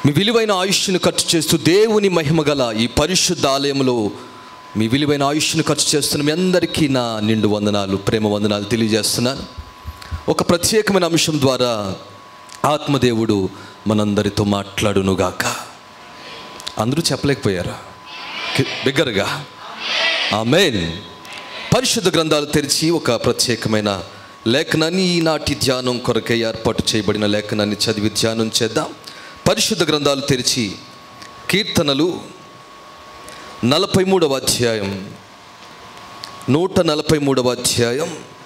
మీ విలువైన ఆయుష్ను ఖర్చు చేస్తూ దేవుని మహిమ గల ఈ పరిశుద్ధ ఆలయంలో మీ విలువైన ఆయుష్ను ఖర్చు చేస్తున్న మీ అందరికీ నా నిండు వందనాలు ప్రేమ వందనాలు తెలియజేస్తున్నాను ఒక ప్రత్యేకమైన అంశం ద్వారా ఆత్మదేవుడు మనందరితో మాట్లాడునుగాక అందరూ చెప్పలేకపోయారా కి- బిగ్గరగా ఆమెన్ పరిశుద్ధ గ్రంథాలు తెరిచి ఒక ప్రత్యేకమైన లేఖనాన్ని ఈనాటి ధ్యానం కొరకై ఏర్పాటు చేయబడిన లేఖనాన్ని చదివి ధ్యానం చేద్దాం పరిశుద్ధ గ్రంథాలు తెరిచి కీర్తనలు నలభై మూడవ అధ్యాయం నూట నలభై మూడవ అధ్యాయం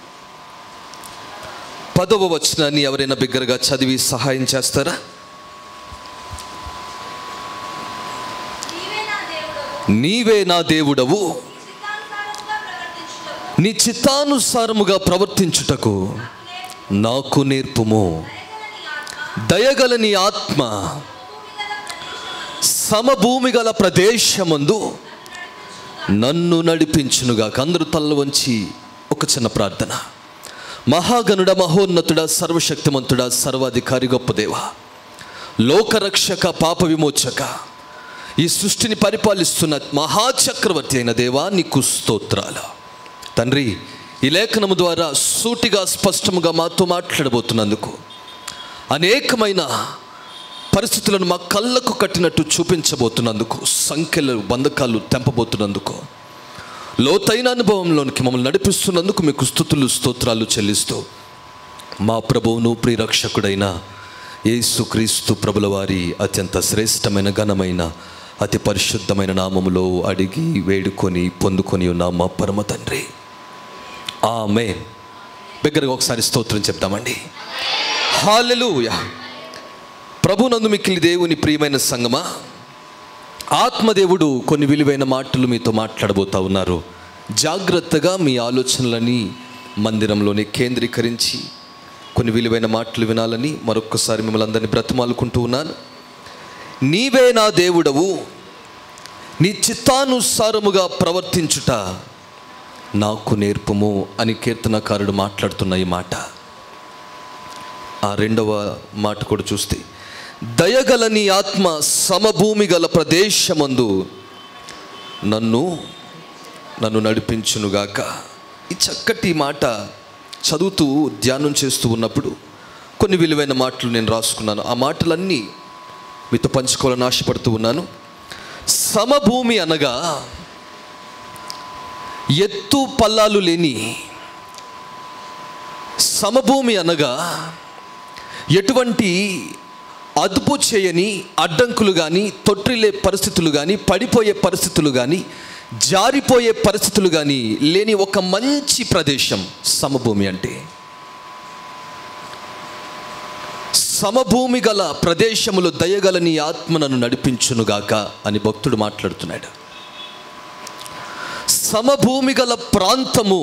పదవ వచనాన్ని ఎవరైనా బిగ్గరగా చదివి సహాయం చేస్తారా నీవే నా దేవుడవు నీవే నా దేవుడవు చిత్తానుసారముగా ప్రవర్తించుటకు నీ చిత్తానుసారముగా ప్రవర్తించుటకు నాకు నేర్పుము దయగల నీ ఆత్మ దయగల నీ ఆత్మ భూమి గల ప్రదేశమందు సమభూమి గల ప్రదేశమందు నన్ను నడిపించునుగా అందరూ తల్ల వంచి ఒక చిన్న ప్రార్థన మహాగణుడ మహోన్నతుడ సర్వశక్తిమంతుడ సర్వాధికారి గొప్ప దేవ లోకరక్షక పాప విమోచక ఈ సృష్టిని పరిపాలిస్తున్న మహాచక్రవర్తి అయిన దేవా నీకు స్తోత్రాలు తండ్రి ఈ లేఖనము ద్వారా సూటిగా స్పష్టముగా మాతో మాట్లాడబోతున్నందుకు అనేకమైన పరిస్థితులను మా కళ్ళకు కట్టినట్టు చూపించబోతున్నందుకు సంఖ్యలు బంధకాలు తెంపబోతున్నందుకు లోతైన అనుభవంలోనికి మమ్మల్ని నడిపిస్తున్నందుకు మీకు స్థుతులు స్తోత్రాలు చెల్లిస్తూ మా ప్రభువును ప్రియరక్షకుడైన యేసుక్రీస్తు ప్రభుల వారి అత్యంత శ్రేష్టమైన ఘనమైన అతి పరిశుద్ధమైన నామములో అడిగి వేడుకొని పొందుకొని ఉన్న మా పరమ తండ్రి ఆమె దగ్గరగా ఒకసారి స్తోత్రం చెప్తామండి హాలెలూయా ప్రభునందు మిక్కిలి దేవుని ప్రియమైన సంగమా ఆత్మదేవుడు కొన్ని విలువైన మాటలు మీతో మాట్లాడబోతా ఉన్నారు జాగ్రత్తగా మీ ఆలోచనలని మందిరంలోనే కేంద్రీకరించి కొన్ని విలువైన మాటలు వినాలని మరొక్కసారి మిమ్మల్ని అందరినీ బ్రతమాలుకుంటూ ఉన్నాను నీవే నా దేవుడవు నీ చిత్తానుసారముగా ప్రవర్తించుట నాకు నేర్పుము అని కీర్తనకారుడు మాట్లాడుతున్న ఈ మాట ఆ రెండవ మాట కూడా చూస్తే దయగల నీ ఆత్మ సమభూమి గల ప్రదేశమందు నన్ను నన్ను నడిపించునుగాక ఈ చక్కటి మాట చదువుతూ ధ్యానం చేస్తూ ఉన్నప్పుడు కొన్ని విలువైన మాటలు నేను రాసుకున్నాను ఆ మాటలన్నీ మీతో పంచుకోవాలని ఆశపడుతూ ఉన్నాను సమభూమి అనగా ఎత్తు పల్లాలు లేని సమభూమి అనగా ఎటువంటి అదుపు చేయని అడ్డంకులు కానీ తొట్టిల్లే పరిస్థితులు కానీ పడిపోయే పరిస్థితులు కానీ జారిపోయే పరిస్థితులు కానీ లేని ఒక మంచి ప్రదేశం సమభూమి అంటే సమభూమి గల ప్రదేశములు దయగల నీ ఆత్మనను నడిపించునుగాక అని భక్తుడు మాట్లాడుతున్నాడు సమభూమి గల ప్రాంతము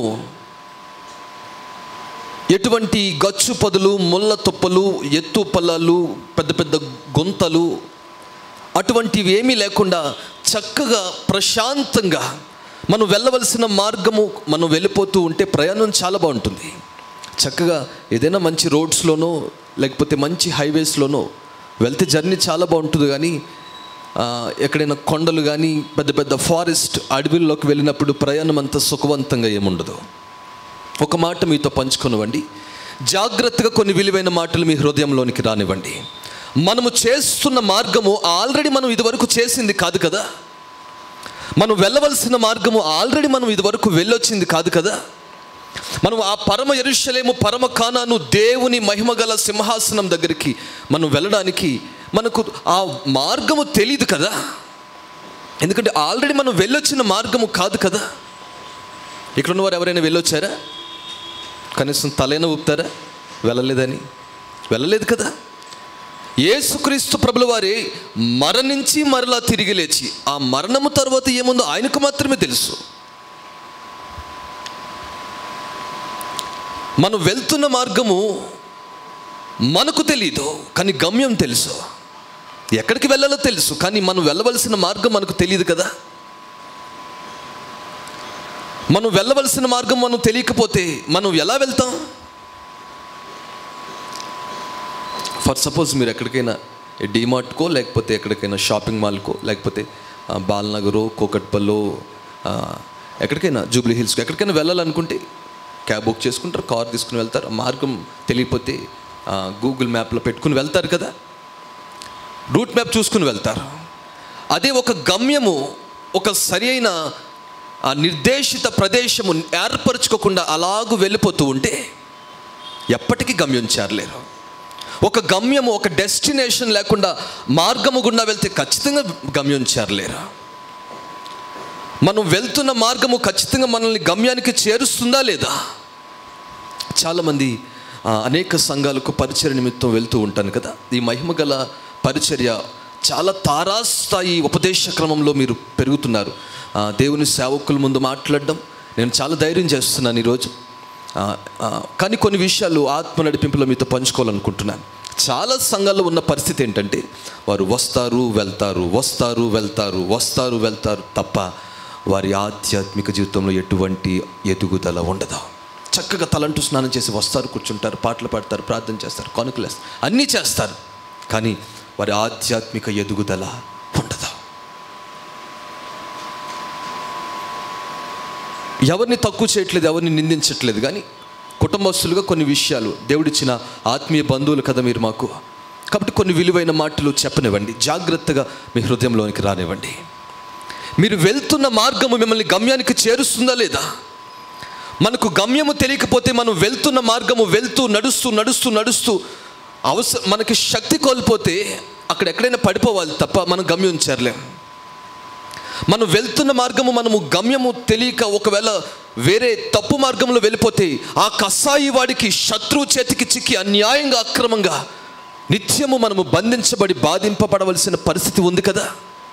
ఎటువంటి గచ్చు పొదలు ముళ్ళ తుప్పలు ఎత్తు పల్లాలు పెద్ద పెద్ద గుంతలు అటువంటివి ఏమీ లేకుండా చక్కగా ప్రశాంతంగా మనం వెళ్ళవలసిన మార్గము మనం వెళ్ళిపోతూ ఉంటే ప్రయాణం చాలా బాగుంటుంది చక్కగా ఏదైనా మంచి రోడ్స్లోనో లేకపోతే మంచి హైవేస్లోనో వెళ్తే జర్నీ చాలా బాగుంటుంది కానీ ఆ, ఎక్కడైనా కొండలు కానీ పెద్ద పెద్ద ఫారెస్ట్ అడవిల్లోకి వెళ్ళినప్పుడు ప్రయాణం అంత సుఖవంతంగా ఏముండదు ఒక మాట మీతో పంచుకొనివ్వండి జాగ్రత్తగా కొన్ని విలువైన మాటలు మీ హృదయంలోనికి రానివ్వండి మనము చేస్తున్న మార్గము ఆల్రెడీ మనం ఇదివరకు చేసింది కాదు కదా మనం వెళ్ళవలసిన మార్గము ఆల్రెడీ మనం ఇదివరకు వెళ్ళొచ్చింది కాదు కదా మనం ఆ పరమ ఎరుషలేము పరమ కానాను దేవుని మహిమగల సింహాసనం దగ్గరికి మనం వెళ్ళడానికి మనకు ఆ మార్గము తెలియదు కదా ఎందుకంటే ఆల్రెడీ మనం వెళ్ళొచ్చిన మార్గము కాదు కదా ఇక్కడ ఉన్నవారు ఎవరైనా వెళ్ళొచ్చారా కనీసం తలైనా ఊపుతారా వెళ్ళలేదని వెళ్ళలేదు కదా యేసుక్రీస్తు ప్రభుల వారి మరణించి మరలా తిరిగి లేచి ఆ మరణము తర్వాత ఏముందో ఆయనకు మాత్రమే తెలుసు మనం వెళ్తున్న మార్గము మనకు తెలీదు కానీ గమ్యం తెలుసు ఎక్కడికి వెళ్ళాలో తెలుసు కానీ మనం వెళ్ళవలసిన మార్గం మనకు తెలియదు కదా మనం వెళ్ళవలసిన మార్గం మనం తెలియకపోతే మనం ఎలా వెళ్తాం ఫర్ సపోజ్ మీరు ఎక్కడికైనా డిమార్ట్కో లేకపోతే ఎక్కడికైనా షాపింగ్ మాల్కో లేకపోతే ఆ, బాలనగరో కోకట్పల్లో ఆ, ఎక్కడికైనా జూబ్లీ హిల్స్కో ఎక్కడికైనా వెళ్ళాలనుకుంటే క్యాబ్ బుక్ చేసుకుంటారు కార్ తీసుకుని వెళ్తారు ఆ మార్గం తెలియకపోతే ఆ, గూగుల్ మ్యాప్లో పెట్టుకుని వెళ్తారు కదా రూట్ మ్యాప్ చూసుకుని వెళ్తారు అదే ఒక గమ్యము ఒక సరి అయిన ఆ నిర్దేశిత ప్రదేశము ఏర్పరచుకోకుండా అలాగూ వెళ్ళిపోతూ ఉంటే ఎప్పటికీ గమ్యం చేరలేరు ఒక గమ్యము ఒక డెస్టినేషన్ లేకుండా మార్గము గుండా వెళ్తే ఖచ్చితంగా గమ్యం చేరలేరు మనం వెళ్తున్న మార్గము ఖచ్చితంగా మనల్ని గమ్యానికి చేరుస్తుందా లేదా చాలామంది ఆ, అనేక సంఘాలకు పరిచర్య నిమిత్తం వెళ్తూ ఉంటాను కదా ఈ మహిమ గల పరిచర్య చాలా తారాస్థాయి ఉపదేశ క్రమంలో మీరు పెరుగుతున్నారు ఆ, దేవుని సేవకుల ముందు మాట్లాడడం నేను చాలా ధైర్యం చేస్తున్నాను ఈరోజు ఆ, ఆ, కానీ కొన్ని విషయాలు ఆత్మ నడిపింపులో మీతో పంచుకోవాలనుకుంటున్నాను చాలా సంఘాల్లో ఉన్న పరిస్థితి ఏంటంటే వారు వస్తారు వెళ్తారు వస్తారు వెళ్తారు వస్తారు వెళ్తారు తప్ప వారి ఆధ్యాత్మిక జీవితంలో ఎటువంటి ఎదుగుదల ఉండదు చక్కగా తలంటూ స్నానం చేసి వస్తారు కూర్చుంటారు పాటలు పాడతారు ప్రార్థన చేస్తారు కానుకలు వేస్తారు అన్నీ చేస్తారు కానీ వారి ఆధ్యాత్మిక ఎదుగుదల ఉండదు ఎవరిని తక్కువ చేయట్లేదు ఎవరిని నిందించట్లేదు కానీ కుటుంబస్తులుగా కొన్ని విషయాలు దేవుడిచ్చిన ఆత్మీయ బంధువులు కదా మీరు మాకు కాబట్టి కొన్ని విలువైన మాటలు చెప్పనివ్వండి జాగ్రత్తగా మీ హృదయంలోనికి రానివ్వండి మీరు వెళ్తున్న మార్గము మిమ్మల్ని గమ్యానికి చేరుస్తుందా లేదా మనకు గమ్యము తెలియకపోతే మనం వెళ్తున్న మార్గము వెళ్తూ నడుస్తూ నడుస్తూ నడుస్తూ అవసర మనకి శక్తి కోల్పోతే అక్కడ ఎక్కడైనా పడిపోవాలి తప్ప మనం గమ్యం చేరలేం మనం వెళ్తున్న మార్గము మనము గమ్యము తెలియక ఒకవేళ వేరే తప్పు మార్గంలో వెళ్ళిపోతే ఆ కసాయి వాడికి శత్రువు చేతికి చిక్కి అన్యాయంగా అక్రమంగా నిత్యము మనము బంధించబడి బాధింపబడవలసిన పరిస్థితి ఉంది కదా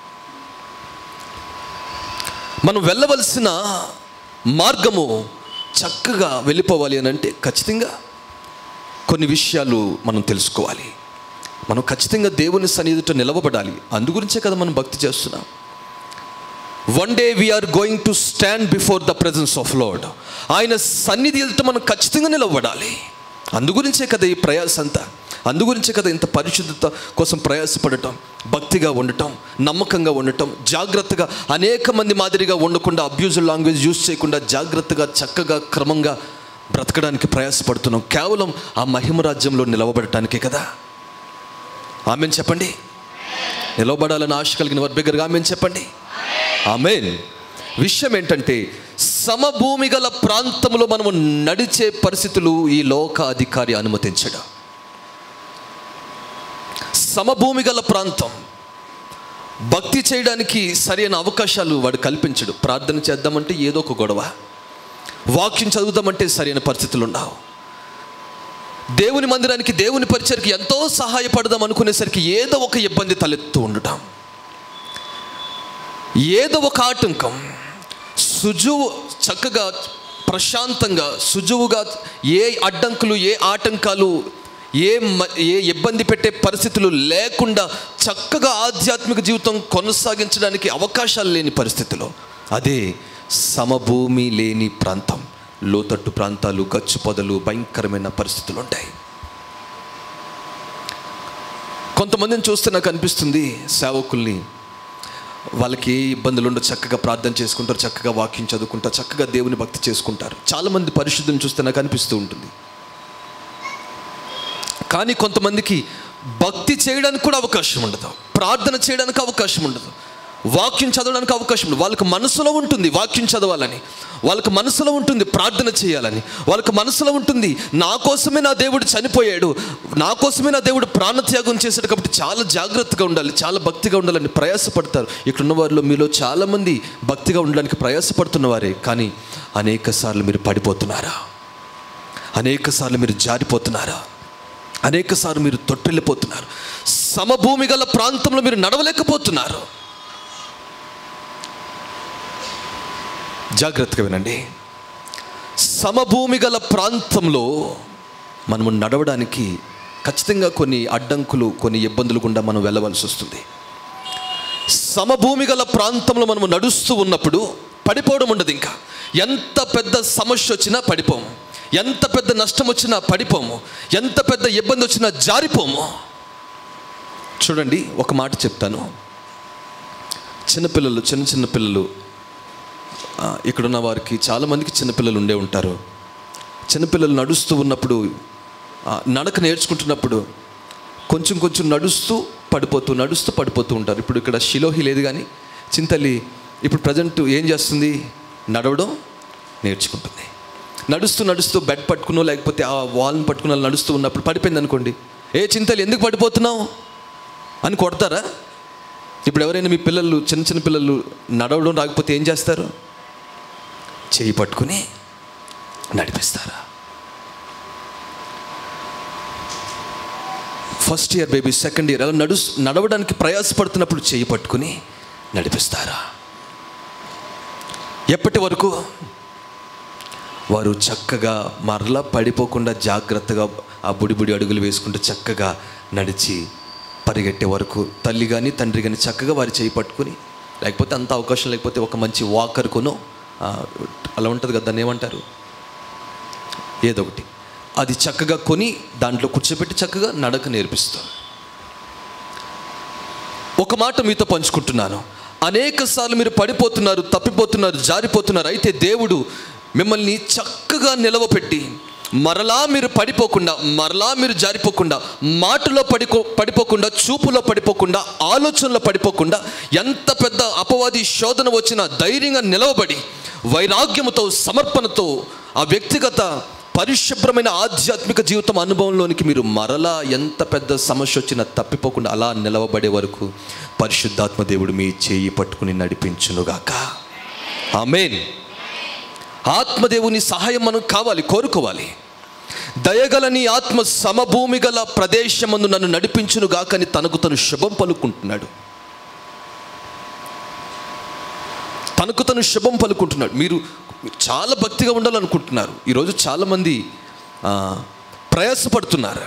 మనం వెళ్ళవలసిన మార్గము చక్కగా వెళ్ళిపోవాలి అని అంటే ఖచ్చితంగా కొన్ని విషయాలు మనం తెలుసుకోవాలి మనం ఖచ్చితంగా దేవుని సన్నిధితో నిలవబడాలి అందు గురించే కదా మనం భక్తి చేస్తున్నాం one day we are going to stand before the presence of Lord ఆయన సన్నిధి వెళ్తే మనం ఖచ్చితంగా నిలవబడాలి అందు గురించే కదా ఈ ప్రయాస అంతా అందు గురించే కదా ఇంత పరిశుద్ధత కోసం ప్రయాసపడటం భక్తిగా ఉండటం నమ్మకంగా ఉండటం జాగ్రత్తగా అనేక మంది మాదిరిగా ఉండకుండా అబ్యూజుల్ లాంగ్వేజ్ యూజ్ చేయకుండా జాగ్రత్తగా చక్కగా క్రమంగా బ్రతకడానికి ప్రయాసపడుతున్నాం కేవలం ఆ మహిమ రాజ్యంలో నిలవబడటానికే కదా ఆమెను చెప్పండి నిలవబడాలని ఆశ కలిగిన వారి దగ్గరగా ఆమెను చెప్పండి ఆమెన్ విషయం ఏంటంటే సమభూమి గల ప్రాంతంలో మనము నడిచే పరిస్థితులు ఈ లోక అధికారి అనుమతించడం సమభూమి గల ప్రాంతం భక్తి చేయడానికి సరైన అవకాశాలు వాడు కల్పించడు ప్రార్థన చేద్దామంటే ఏదో ఒక గొడవ వాక్యం చదువుదామంటే సరైన పరిస్థితులు ఉండవు దేవుని మందిరానికి దేవుని పరిచయకి ఎంతో సహాయపడదాం అనుకునేసరికి ఏదో ఒక ఇబ్బంది తలెత్తూ ఉండటం ఏదో ఒక ఆటంకం సుజువు చక్కగా ప్రశాంతంగా సుజువుగా ఏ అడ్డంకులు ఏ ఆటంకాలు ఏ మ- ఏ ఇబ్బంది పెట్టే పరిస్థితులు లేకుండా చక్కగా ఆధ్యాత్మిక జీవితం కొనసాగించడానికి అవకాశాలు లేని పరిస్థితిలో అదే సమభూమి లేని ప్రాంతం లోతట్టు ప్రాంతాలు గచ్చు పొదలు భయంకరమైన పరిస్థితులు ఉంటాయి కొంతమందిని చూస్తే నాకు అనిపిస్తుంది సేవకుల్ని వాళ్ళకి ఏ ఇబ్బందులు ఉండవు చక్కగా ప్రార్థన చేసుకుంటారు చక్కగా వాక్యం చదువుకుంటారు చక్కగా దేవుని భక్తి చేసుకుంటారు చాలామంది పరిశుద్ధుని చూస్తే నాకు అనిపిస్తూ ఉంటుంది కానీ కొంతమందికి భక్తి చేయడానికి కూడా అవకాశం ఉండదు ప్రార్థన చేయడానికి అవకాశం ఉండదు వాక్యం చదవడానికి అవకాశం ఉండదు వాళ్ళకి మనసులో ఉంటుంది వాక్యం చదవాలని వాళ్ళకి మనసులో ఉంటుంది ప్రార్థన చేయాలని వాళ్ళకి మనసులో ఉంటుంది నా కోసమే నా దేవుడు చనిపోయాడు నా కోసమే నా దేవుడు ప్రాణత్యాగం చేశాడు కాబట్టి చాలా జాగ్రత్తగా ఉండాలి చాలా భక్తిగా ఉండాలని ప్రయాసపడతారు ఇక్కడ ఉన్న వారిలో మీలో చాలామంది భక్తిగా ఉండడానికి ప్రయాసపడుతున్న వారే కానీ అనేక సార్లు మీరు పడిపోతున్నారా అనేక సార్లు మీరు జారిపోతున్నారా అనేక సార్లు మీరు తొట్టెళ్ళిపోతున్నారు సమభూమి గల ప్రాంతంలో మీరు నడవలేకపోతున్నారు జాగ్రత్తగా వినండి సమభూమి గల ప్రాంతంలో మనము నడవడానికి ఖచ్చితంగా కొన్ని అడ్డంకులు కొన్ని ఇబ్బందులు గుండా మనం వెళ్ళవలసి వస్తుంది సమభూమి గల ప్రాంతంలో మనము నడుస్తూ ఉన్నప్పుడు పడిపోవడం ఉండదు ఇంకా ఎంత పెద్ద సమస్య వచ్చినా పడిపోము ఎంత పెద్ద నష్టం వచ్చినా పడిపోము ఎంత పెద్ద ఇబ్బంది వచ్చినా జారిపోము చూడండి ఒక మాట చెప్తాను చిన్నపిల్లలు చిన్న చిన్న పిల్లలు ఆ, ఇక్కడున్న వారికి చాలామందికి చిన్నపిల్లలు ఉండే ఉంటారు చిన్నపిల్లలు నడుస్తూ ఉన్నప్పుడు ఆ, నడక నేర్చుకుంటున్నప్పుడు కొంచెం కొంచెం నడుస్తూ పడిపోతూ నడుస్తూ పడిపోతూ ఉంటారు ఇప్పుడు ఇక్కడ షిలోహి లేదు కానీ చింతల్లి ఇప్పుడు ప్రజెంట్ ఏం చేస్తుంది నడవడం నేర్చుకుంటుంది నడుస్తూ నడుస్తూ బెడ్ పట్టుకునో లేకపోతే ఆ వాల్ని పట్టుకుని అలా నడుస్తూ ఉన్నప్పుడు పడిపోయింది అనుకోండి ఏ చింతలు ఎందుకు పడిపోతున్నావు అని కొడతారా ఇప్పుడు ఎవరైనా మీ పిల్లలు చిన్న చిన్న పిల్లలు నడవడం రాకపోతే ఏం చేస్తారు చేయి పట్టుకుని నడిపిస్తారా first year baby second year అలా నడు నడవడానికి ప్రయాసపడుతున్నప్పుడు చేయి పట్టుకుని నడిపిస్తారా ఎప్పటి వరకు వారు చక్కగా మరలా పడిపోకుండా జాగ్రత్తగా ఆ బుడి బుడి అడుగులు వేసుకుంటూ చక్కగా నడిచి పరిగెట్టే వరకు తల్లి కానీ తండ్రి కానీ చక్కగా వారి చేయి పట్టుకుని లేకపోతే అంత అవకాశం లేకపోతే ఒక మంచి వాకర్ కొనో ఆ, అలా ఉంటుంది కదా దాన్ని ఏమంటారు ఏదో ఒకటి అది చక్కగా కొని దాంట్లో కూర్చోబెట్టి చక్కగా నడక నేర్పిస్తారు ఒక మాట మీతో పంచుకుంటున్నాను అనేక సార్లు మీరు పడిపోతున్నారు తప్పిపోతున్నారు జారిపోతున్నారు అయితే దేవుడు మిమ్మల్ని చక్కగా నిలవపెట్టి మరలా మీరు పడిపోకుండా మరలా మీరు జారిపోకుండా మాటలో పడిపో పడిపోకుండా చూపులో పడిపోకుండా ఆలోచనలో పడిపోకుండా ఎంత పెద్ద అపవాది శోధన వచ్చినా ధైర్యంగా నిలవబడి వైరాగ్యముతో సమర్పణతో ఆ వ్యక్తిగత పరిశుభ్రమైన ఆధ్యాత్మిక జీవితం అనుభవంలోనికి మీరు మరలా ఎంత పెద్ద సమస్య వచ్చినా తప్పిపోకుండా అలా నిలవబడే వరకు పరిశుద్ధాత్మ దేవుడు మీ చేయి పట్టుకుని నడిపించునుగాక ఆమెన్ ఆత్మదేవుని సహాయం మనం కావాలి కోరుకోవాలి దయగలని ఆత్మ సమభూమి గల ప్రదేశమందు నన్ను నడిపించును గాకని తనకు తను శుభం పలుకుంటున్నాడు తనకు తను శుభం పలుకుంటున్నాడు మీరు మీరు చాలా భక్తిగా ఉండాలనుకుంటున్నారు ఈరోజు చాలామంది ఆ, ప్రయాసపడుతున్నారు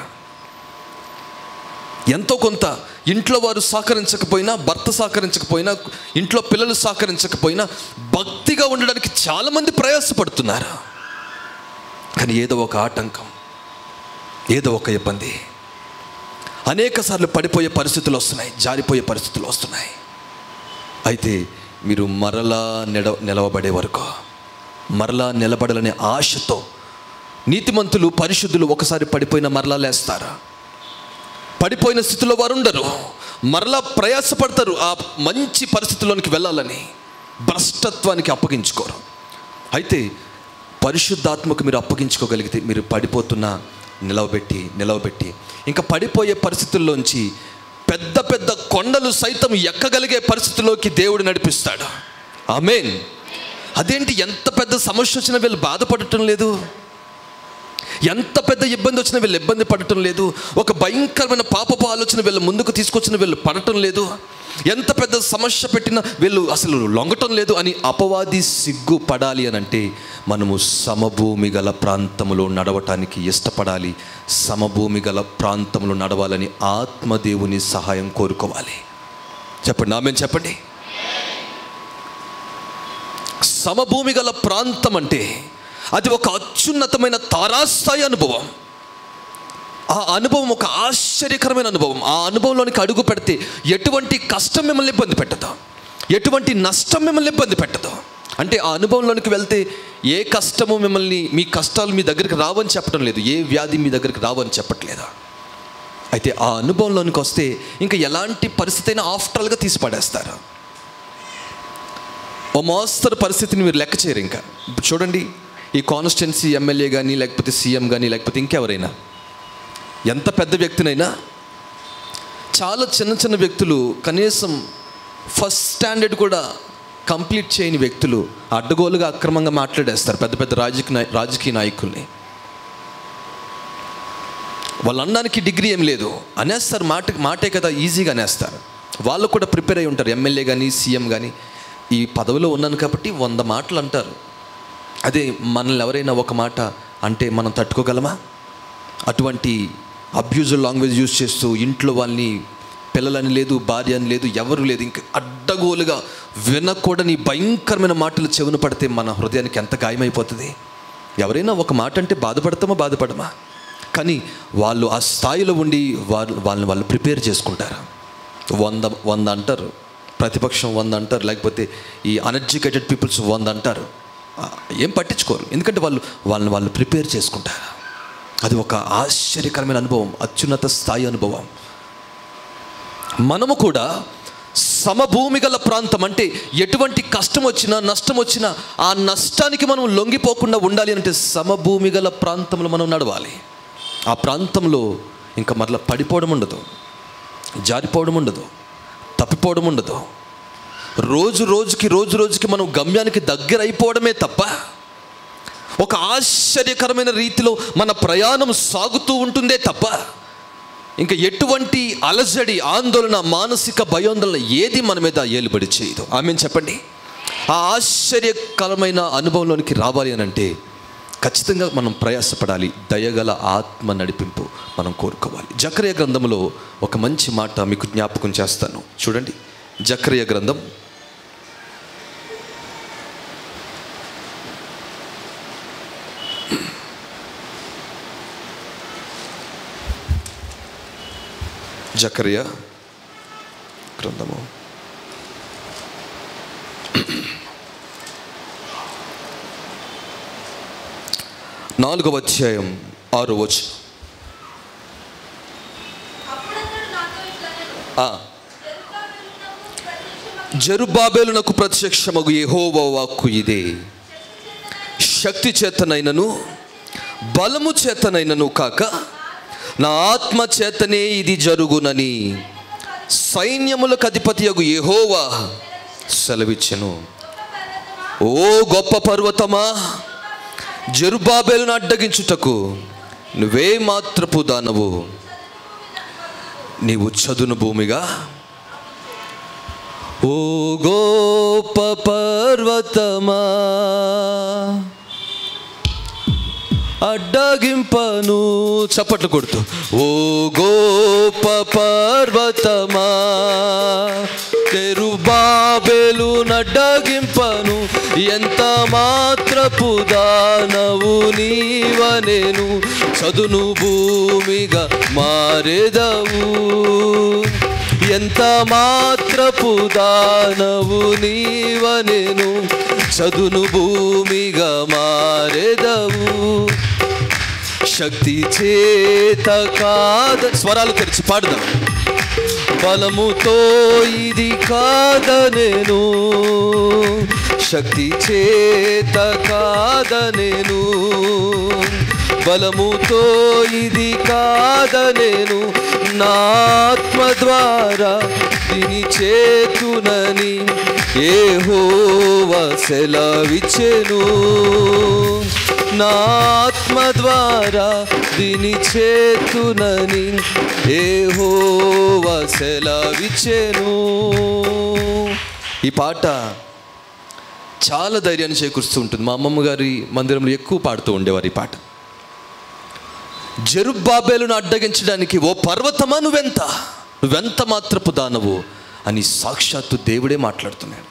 ఎంతో కొంత ఇంట్లో వారు సహకరించకపోయినా భర్త సహకరించకపోయినా ఇంట్లో పిల్లలు సహకరించకపోయినా భక్తిగా ఉండడానికి చాలామంది ప్రయాసపడుతున్నారు కానీ ఏదో ఒక ఆటంకం ఏదో ఒక ఇబ్బంది అనేక సార్లు పడిపోయే పరిస్థితులు వస్తున్నాయి జారిపోయే పరిస్థితులు వస్తున్నాయి అయితే మీరు మరలా నిల నిలవబడే వరకు మరలా నిలబడాలనే ఆశతో నీతిమంతులు పరిశుద్ధులు ఒకసారి పడిపోయిన మరలా లేస్తారా పడిపోయిన స్థితిలో వారు ఉండరు మరలా ప్రయాసపడతారు ఆ మంచి పరిస్థితిలోనికి వెళ్ళాలని భ్రష్టత్వానికి అప్పగించుకోరు అయితే పరిశుద్ధాత్మకు మీరు అప్పగించుకోగలిగితే మీరు పడిపోతున్న నిలవబెట్టి నిలవబెట్టి ఇంకా పడిపోయే పరిస్థితుల్లోంచి పెద్ద పెద్ద కొండలు సైతం ఎక్కగలిగే పరిస్థితిలోకి దేవుడు నడిపిస్తాడు ఆమెన్ అదేంటి ఎంత పెద్ద సమస్య వచ్చినా వీళ్ళు బాధపడటం లేదు ఎంత పెద్ద ఇబ్బంది వచ్చినా వీళ్ళు ఇబ్బంది పడటం లేదు ఒక భయంకరమైన పాపపు ఆలోచన వీళ్ళు ముందుకు తీసుకొచ్చిన వీళ్ళు పడటం లేదు ఎంత పెద్ద సమస్య పెట్టినా వీళ్ళు అసలు లొంగటం లేదు అని అపవాది సిగ్గు పడాలి అని అంటే మనము సమభూమి గల ప్రాంతములో నడవటానికి ఇష్టపడాలి సమభూమి గల ప్రాంతంలో నడవాలని ఆత్మదేవుని సహాయం కోరుకోవాలి చెప్పండి ఆమె చెప్పండి సమభూమి గల ప్రాంతం అంటే అది ఒక అత్యున్నతమైన తారాస్థాయి అనుభవం ఆ అనుభవం ఒక ఆశ్చర్యకరమైన అనుభవం ఆ అనుభవంలోనికి అడుగు పెడితే ఎటువంటి కష్టం మిమ్మల్ని ఇబ్బంది పెట్టదు ఎటువంటి నష్టం మిమ్మల్ని ఇబ్బంది పెట్టదు అంటే ఆ అనుభవంలోనికి వెళ్తే ఏ కష్టము మిమ్మల్ని మీ కష్టాలు మీ దగ్గరికి రావని చెప్పడం లేదు ఏ వ్యాధి మీ దగ్గరికి రావని చెప్పట్లేదు అయితే ఆ అనుభవంలోనికి వస్తే ఇంకా ఎలాంటి పరిస్థితి అయినా ఆఫ్టర్గా తీసి పడేస్తారు ఓ మోస్తరు పరిస్థితిని మీరు లెక్క చేయరు ఇంకా ఇప్పుడు చూడండి ఈ కాన్స్టిట్యున్సీ ఎమ్మెల్యే కానీ లేకపోతే సీఎం కానీ లేకపోతే ఇంకెవరైనా ఎంత పెద్ద వ్యక్తినైనా చాలా చిన్న చిన్న వ్యక్తులు కనీసం ఫస్ట్ స్టాండర్డ్ కూడా కంప్లీట్ చేయని వ్యక్తులు అడ్డగోలుగా అక్రమంగా మాట్లాడేస్తారు పెద్ద పెద్ద రాజకీయ నాయ- రాజకీయ నాయకుల్ని వాళ్ళు అనడానికి డిగ్రీ ఏం లేదు అనేస్తారు మాట మాటే కదా ఈజీగా అనేస్తారు వాళ్ళు కూడా ప్రిపేర్ అయి ఉంటారు ఎమ్మెల్యే కానీ సీఎం కానీ ఈ పదవిలో ఉన్నాను కాబట్టి వంద మాటలు అంటారు అదే మనల్ని ఎవరైనా ఒక మాట అంటే మనం తట్టుకోగలమా అటువంటి అబ్యూజువల్ లాంగ్వేజ్ యూజ్ చేస్తూ ఇంట్లో వాళ్ళని పిల్లలని లేదు భార్య అని లేదు ఎవరు లేదు ఇంక అడ్డగోలుగా వినకూడని భయంకరమైన మాటలు చెవున పడితే మన హృదయానికి ఎంత గాయమైపోతుంది ఎవరైనా ఒక మాట అంటే బాధపడతామా బాధపడమా కానీ వాళ్ళు ఆ స్థాయిలో ఉండి వాళ్ళు వాళ్ళని వాళ్ళు ప్రిపేర్ చేసుకుంటారు వంద వంద అంటారు ప్రతిపక్షం వంద అంటారు లేకపోతే ఈ అన్ఎడ్యుకేటెడ్ పీపుల్స్ వంద అంటారు ఆ, ఏం పట్టించుకోరు ఎందుకంటే వాళ్ళు వాళ్ళని వాళ్ళు ప్రిపేర్ చేసుకుంటారు అది ఒక ఆశ్చర్యకరమైన అనుభవం అత్యున్నత స్థాయి అనుభవం మనము కూడా సమభూమి గల ప్రాంతం అంటే ఎటువంటి కష్టం వచ్చినా నష్టం వచ్చినా ఆ నష్టానికి మనం లొంగిపోకుండా ఉండాలి అంటే సమభూమి గల ప్రాంతంలో మనం నడవాలి ఆ ప్రాంతంలో ఇంకా మరలా పడిపోవడం ఉండదు జారిపోవడం ఉండదు తప్పిపోవడం ఉండదు రోజు రోజుకి రోజు రోజుకి మనం గమ్యానికి దగ్గర అయిపోవడమే తప్ప ఒక ఆశ్చర్యకరమైన రీతిలో మన ప్రయాణం సాగుతూ ఉంటుందే తప్ప ఇంకా ఎటువంటి అలజడి ఆందోళన మానసిక భయోందోళన ఏది మన మీద ఏలుబడి చేయదు ఆమె చెప్పండి ఆ ఆశ్చర్యకరమైన అనుభవంలోనికి రావాలి అని అంటే ఖచ్చితంగా మనం ప్రయాసపడాలి దయగల ఆత్మ నడిపింపు మనం కోరుకోవాలి జక్రయ గ్రంథంలో ఒక మంచి మాట మీకు జ్ఞాపకం చేస్తాను చూడండి జక్రయ గ్రంథం జకర్య గ్రంథము నాలుగవ అధ్యాయం ఆరు వచ్చు అప్పుడతడు నాతో ఇట్లనెను, "జెరుబ్బాబెలునకు ప్రత్యక్షమగు జరుబాబేలునకు ప్రత్యక్షమగు యెహోవా వాక్కు ఇదే శక్తి చేతనైనను బలము చేతనైనను కాక నా ఆత్మ చేతనే ఇది జరుగునని సైన్యములకు అధిపతి యగు యెహోవా సెలవిచ్చెను ఓ గొప్ప పర్వతమా జరుబాబేలును అడ్డగించుటకు నువ్వే మాత్రపు దానవు నీవు చదును భూమిగా ఓ గోప పర్వతమా అడ్డగింపను చప్పట్లు కొడుతూ ఓ గోప పర్వతమా తెరుబాబేలు నడ్డగింపను ఎంత మాత్రపు దానవు నీవనేను చదును భూమిగా మారెదవు ఎంత మాత్రపు దానవు నీవనెను చదును భూమిగా మారెదవు శక్తి చేత కాద స్వరాలు తెరిచి పాడుదాం బలముతో ఇది కాదనేను శక్తి చేత కాదనేను బలముతో ఇది కాదనేను నా ఆత్మ ద్వారా దీని చేతునని ఏహోవ సెలవిచ్చెను నా ఆత్మ ద్వారా దీని చేతునని ఏహోవ సెలవిచ్చెను ఈ పాట చాలా ధైర్యాన్ని చేకూరుస్తూ ఉంటుంది మా అమ్మమ్మ గారి మందిరంలో ఎక్కువ పాడుతూ ఉండేవారు ఈ పాట జరుబ్బాబేలును అడ్డగించడానికి ఓ పర్వతమా నువ్వెంత నువ్వెంత మాత్రపు దానవు అని సాక్షాత్తు దేవుడే మాట్లాడుతున్నాడు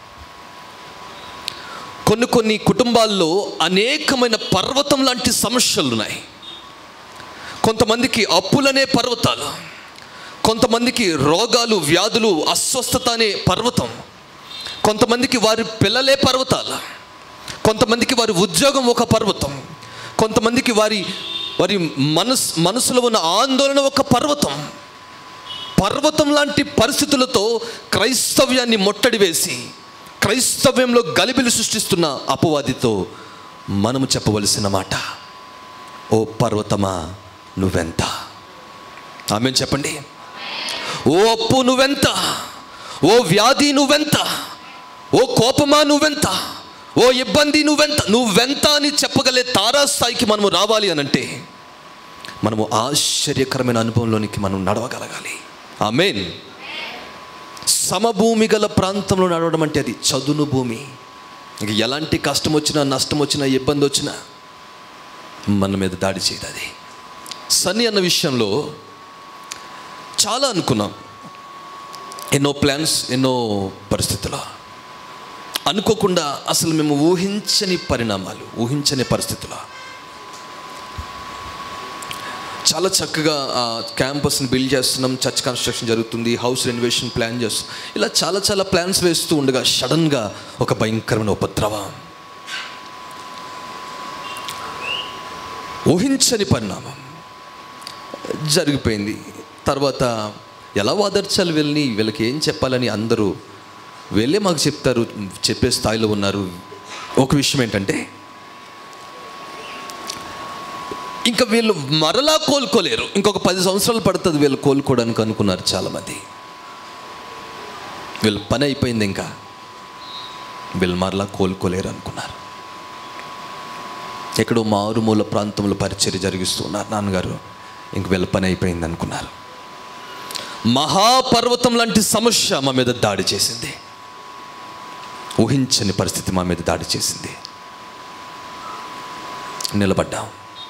కొన్ని కొన్ని కుటుంబాల్లో అనేకమైన పర్వతం లాంటి సమస్యలు ఉన్నాయి కొంతమందికి అప్పులనే పర్వతాలు కొంతమందికి రోగాలు వ్యాధులు అస్వస్థత అనే పర్వతం కొంతమందికి వారి పిల్లలే పర్వతాలు కొంతమందికి వారి ఉద్యోగం ఒక పర్వతం కొంతమందికి వారి వారి మనస్ మనసులో ఉన్న ఆందోళన ఒక పర్వతం పర్వతం లాంటి పరిస్థితులతో క్రైస్తవ్యాన్ని మొట్టడి వేసి క్రైస్తవ్యంలో గలిబిలి సృష్టిస్తున్న అపవాదితో మనము చెప్పవలసిన మాట ఓ పర్వతమా నువ్వెంత ఆమె చెప్పండి ఓ అప్పు నువ్వెంత ఓ వ్యాధి నువ్వెంత ఓ కోపమా నువ్వెంత ఓ ఇబ్బంది నువ్వెంత నువ్వెంత అని చెప్పగలే తారాస్థాయికి మనము రావాలి అనంటే మనము ఆశ్చర్యకరమైన అనుభవంలోనికి మనం నడవగలగాలి ఆమెన్ సమభూమి గల ప్రాంతంలో నడవడం అంటే అది చదును భూమి ఇంక ఎలాంటి కష్టం వచ్చినా నష్టం వచ్చినా ఇబ్బంది వచ్చినా మన మీద దాడి చేయదు అది సన్నీ అన్న విషయంలో చాలా అనుకున్నాం ఎన్నో ప్లాన్స్ ఎన్నో పరిస్థితులు అనుకోకుండా అసలు మేము ఊహించని పరిణామాలు ఊహించని పరిస్థితులు చాలా చక్కగా ఆ క్యాంపస్ని బిల్డ్ చేస్తున్నాం చర్చ్ కన్స్ట్రక్షన్ జరుగుతుంది హౌస్ రెనోవేషన్ ప్లాన్ చేస్తున్నాం ఇలా చాలా చాలా ప్లాన్స్ వేస్తూ ఉండగా సడన్గా ఒక భయంకరమైన ఉపద్రవం ఊహించని పరిణామం జరిగిపోయింది తర్వాత ఎలా వాదర్చాలి వీళ్ళని వీళ్ళకి ఏం చెప్పాలని అందరూ వీళ్ళే మాకు చెప్తారు చెప్పే స్థాయిలో ఉన్నారు ఒక విషయం ఏంటంటే ఇంకా వీళ్ళు మరలా కోలుకోలేరు ఇంకొక పది సంవత్సరాలు పడుతుంది వీళ్ళు కోలుకోవడానికి అనుకున్నారు చాలామంది వీళ్ళ పని అయిపోయింది ఇంకా వీళ్ళు మరలా కోలుకోలేరు అనుకున్నారు ఎక్కడో మారుమూల ప్రాంతంలో పరిచర్య జరిగిస్తున్నారు నాన్నగారు ఇంక వీళ్ళ పని అయిపోయింది అనుకున్నారు మహాపర్వతం లాంటి సమస్య మా మీద దాడి చేసింది ఊహించని పరిస్థితి మా మీద దాడి చేసింది నిలబడ్డాం